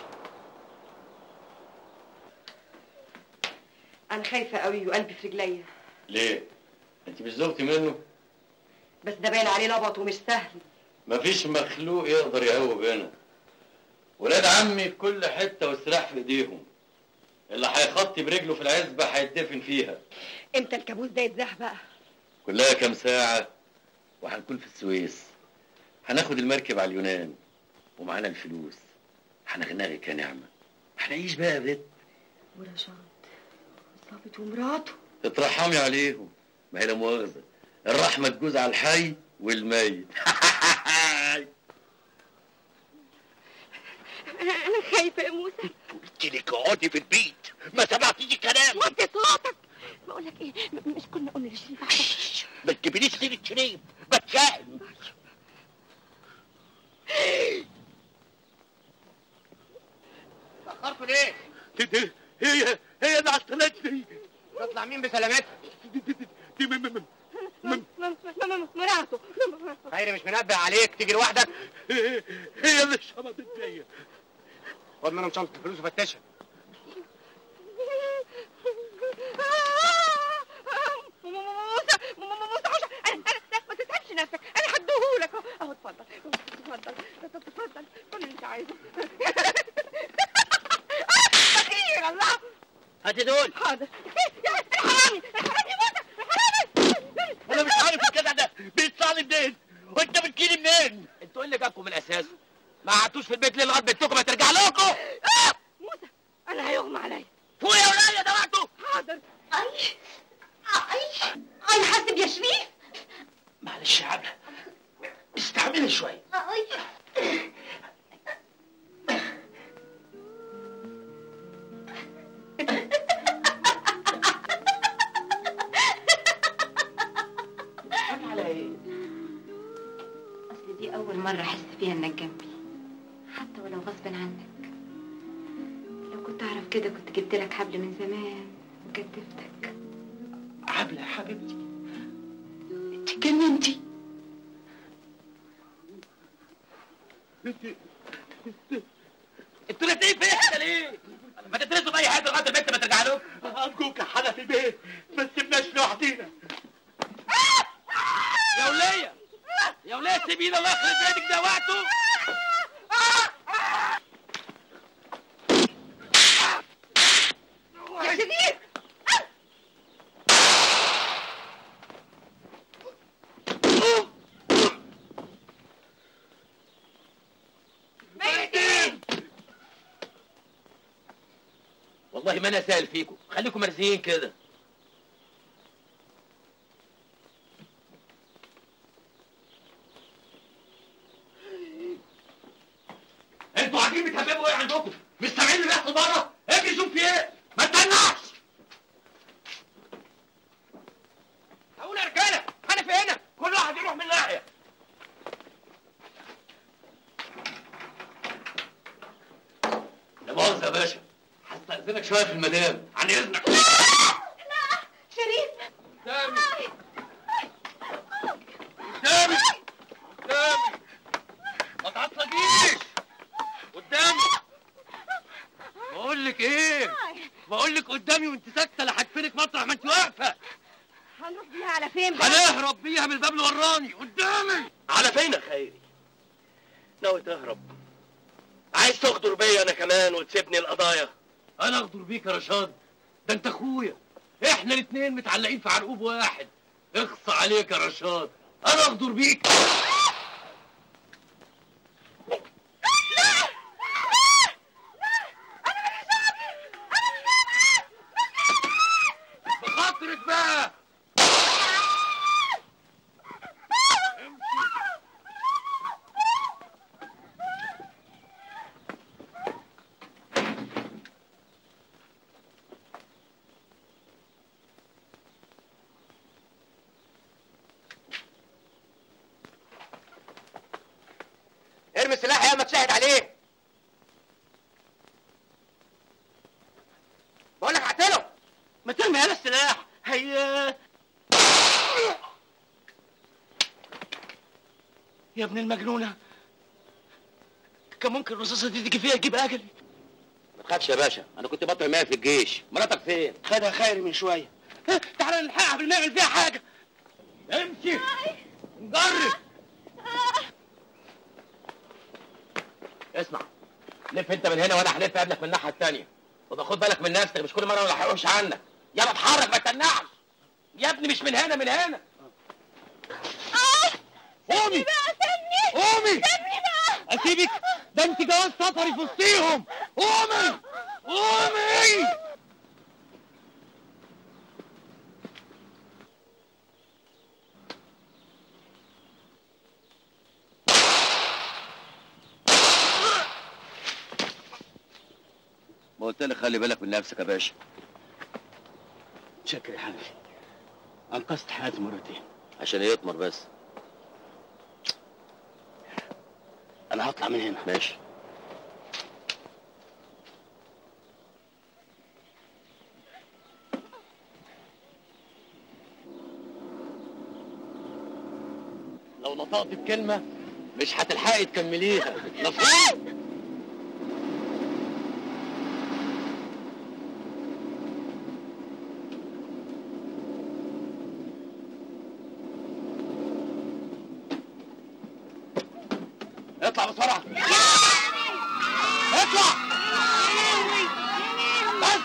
انا خايفه قوي وقلبي في رجليا ليه؟ انت مش زوجتي منه؟ بس ده باين عليه لبط ومش سهل مفيش مخلوق يقدر يهوب هنا ولاد عمي في كل حته والسلاح في ايديهم اللي هيخطي برجله في العزبه هيتدفن فيها امتى الكابوس ده يتزاح بقى كلها كام ساعه وهنكون في السويس هناخد المركب على اليونان ومعانا الفلوس هنغنغك يا نعمه هنعيش بقى يا بت ورشاد ظابط ومراته اترحمي عليهم ما هي لا مؤاخذه الرحمه تجوز على الحي والميت انا انا خايفه يا موسى قلت لك اقعدي في البيت ما سمعتيش كلام وطي صوتك بقول لك ايه م- مش كنا قلنا لشريف عشان ما تجيبليش سيره شريف بتشائم تاخرتوا ليه؟ هي هي اللي عطلتني تطلع مين بسلامتها؟ دي م- م- م- مراته خيري مش منبه عليك تيجي لوحدك هي اللي شبطت فيا خد منهم شنطه الفلوس وفتشها موسى موسى عشان انا انا ما تتعبش نفسك انا هديهولك اهو اهو اتفضل اتفضل اتفضل كل اللي انت عايزه خير الله هاتي دول حاضر الحرامي الحرامي يا موسى الحرامي انا مش عارف الجدع ده بيطلع لي منين وانت بتجيلي منين انتوا ايه اللي جابكم من الاساس ما قعدتوش في البيت ليه لغايه بنتكم ما ترجع لكم موسى انا هيغمى عليا فوق يا ولية ده وقته حاضر اي اي اي حاسب يا شريف معلش يا عبله استعملي شويه اي على ايه؟ اصل دي اول مرة احس فيها انك جنبي حتى ولو غصب عنك لو كنت اعرف كده كنت جبت لك حبل من زمان وكتفتك عبله يا حبيبتي انت اتجننتي انتوا الاثنين في حته ليه؟ ما تدرسوا في اي حاجه لغايه البنت ما ترجع لكم ارجوك يا حنفي بيه ما تسيبناش لوحدينا يا وليه يا وليه سيبينا الله يخرب بيتك ده وقته يا شريف والله ما انا سائل فيكم خليكم مرزيين كده انتوا قاعدين بتهببوا ايه عندكم؟ مش سامعين اللي بيحصل بره؟ اجري شوف في ايه؟ ما تستناش هقول يا رجاله انا في هنا كل واحد يروح من ناحيه لا مؤاخذة يا باشا هستأذنك شوية في المدام عن إذنك شريف قدامي قدامي قدامي ما تعصبيش قدامي بقول لك ايه بقول لك قدامي وانت ساكته لا هدفنك مطرح ما انت واقفه هنروح بيها على فين بقى هنهرب بيها من الباب اللي وراني قدامي على فين يا خيري ناوي تهرب عايز تغدر بيا انا كمان وتسيبني القضايا انا اغدر بيك يا رشاد ده انت اخويا احنا الاثنين متعلقين في عرقوب واحد اخص عليك يا رشاد انا اغدر بيك بخاطرك بقى ارمي السلاح يا ما تشهد عليه بقول لك اعتله ما ترمي هنا السلاح هي يا ابن المجنونة كان ممكن الرصاصة دي تيجي فيها تجيب أجلي ما تخافش يا باشا انا كنت بطل مية في الجيش مراتك فين خدها خيري من شوية ها، تعالى نلحقها قبل ما نعمل فيها حاجة امشي نجرب اسمع لف انت من هنا وانا هلف قبلك من الناحيه الثانيه وباخد بالك من نفسك مش كل مره ما الحقوش عنك يلا اتحرك ما تتنعش يا ابني مش من هنا من هنا قومي قومي اسيبك ده انت جواز سفري في وسطيهم قومي قومي ما قلت لك خلي بالك من نفسك يا باشا شكرا يا حنفي أنقذت حياتي مرتين عشان يطمر بس أنا هطلع من هنا ماشي لو نطقت بكلمة مش هتلحقي تكمليها مفهوم؟ اطلع بسرعة اطلع بس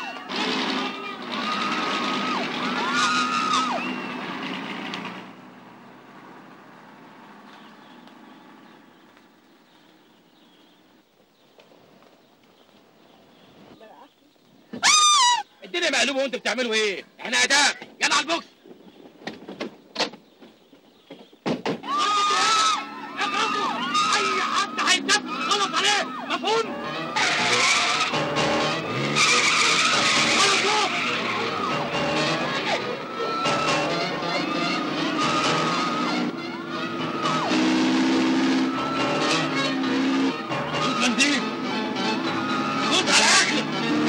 الدنيا مقلوبة وانتوا بتعملوا ايه؟ احنا اداء يلا على البوكس اي حد هيتنفس غلط عليه مفهوم؟ خد بنزين خد على اكلك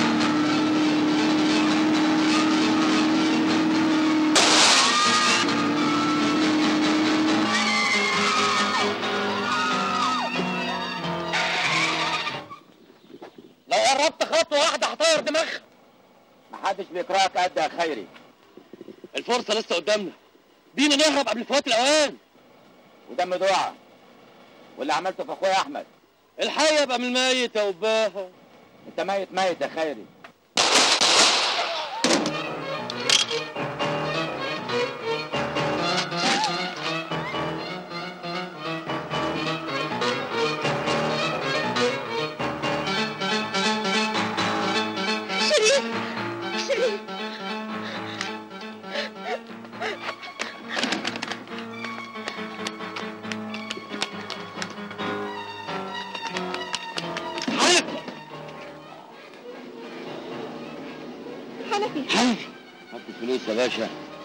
لو قربت خطوة واحدة هطير دماغها محدش بيكرهك قد يا خيري الفرصة لسه قدامنا بينا نهرب قبل فوات الأوان ودم دعاء واللي عملته في اخويا احمد الحي يبقى من الميت يا وباها انت ميت ميت يا خيري شريف شريف حنفي حنفي هات الفلوس يا باشا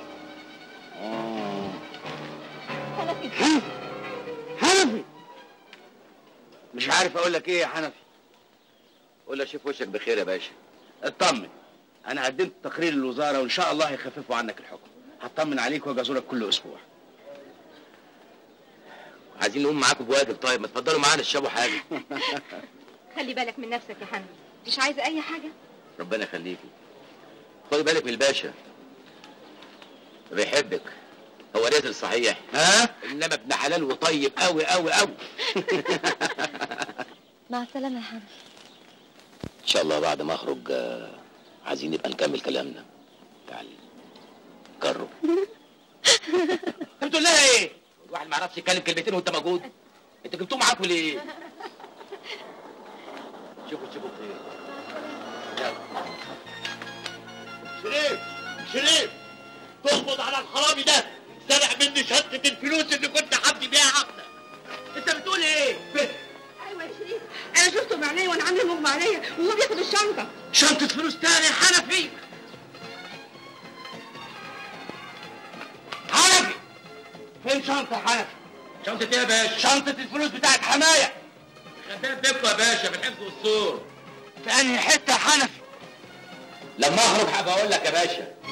اه حنفي حنفي مش عارف اقول لك ايه يا حنفي قول له شوف وشك بخير يا باشا اطمن انا قدمت تقرير للوزاره وان شاء الله هيخففوا عنك الحكم هطمن عليك واجي ازورك كل اسبوع عايزين نقوم معاكم بواجب طيب ما تفضلوا معانا تشربوا حاجه خلي بالك من نفسك يا حنفي مش عايزه اي حاجه ربنا يخليكي خدي بالك من الباشا بيحبك هو نازل صحيح ها انما ابن حلال وطيب قوي قوي قوي مع السلامة يا حنفي ان شاء الله بعد ما اخرج آه، عايزين نبقى نكمل كلامنا تعال جرب انت بتقول لها ايه؟ الواحد ما يعرفش يتكلم كلمتين وانت موجود انت جبتوه معاكم ليه؟ شوفوا شوفوا خير شريف شريف تقبض على الحرامي ده سرق مني شنطة الفلوس اللي كنت حبدي بيها عبدة انت بتقول ايه؟ ايوه يا شريف انا شفته بعينيا وانا عامله مغمى عليا وهو بياخد الشنطه شنطة فلوس تاني يا حنفي حنفي فين شنطة حنفي؟ شنطة ايه يا باشا؟ شنطة الفلوس بتاعت حماية خدها في بيتكم يا باشا في الحفظ والصور في انهي حتة يا حنفي؟ لما اخرج هبقى اقول لك يا باشا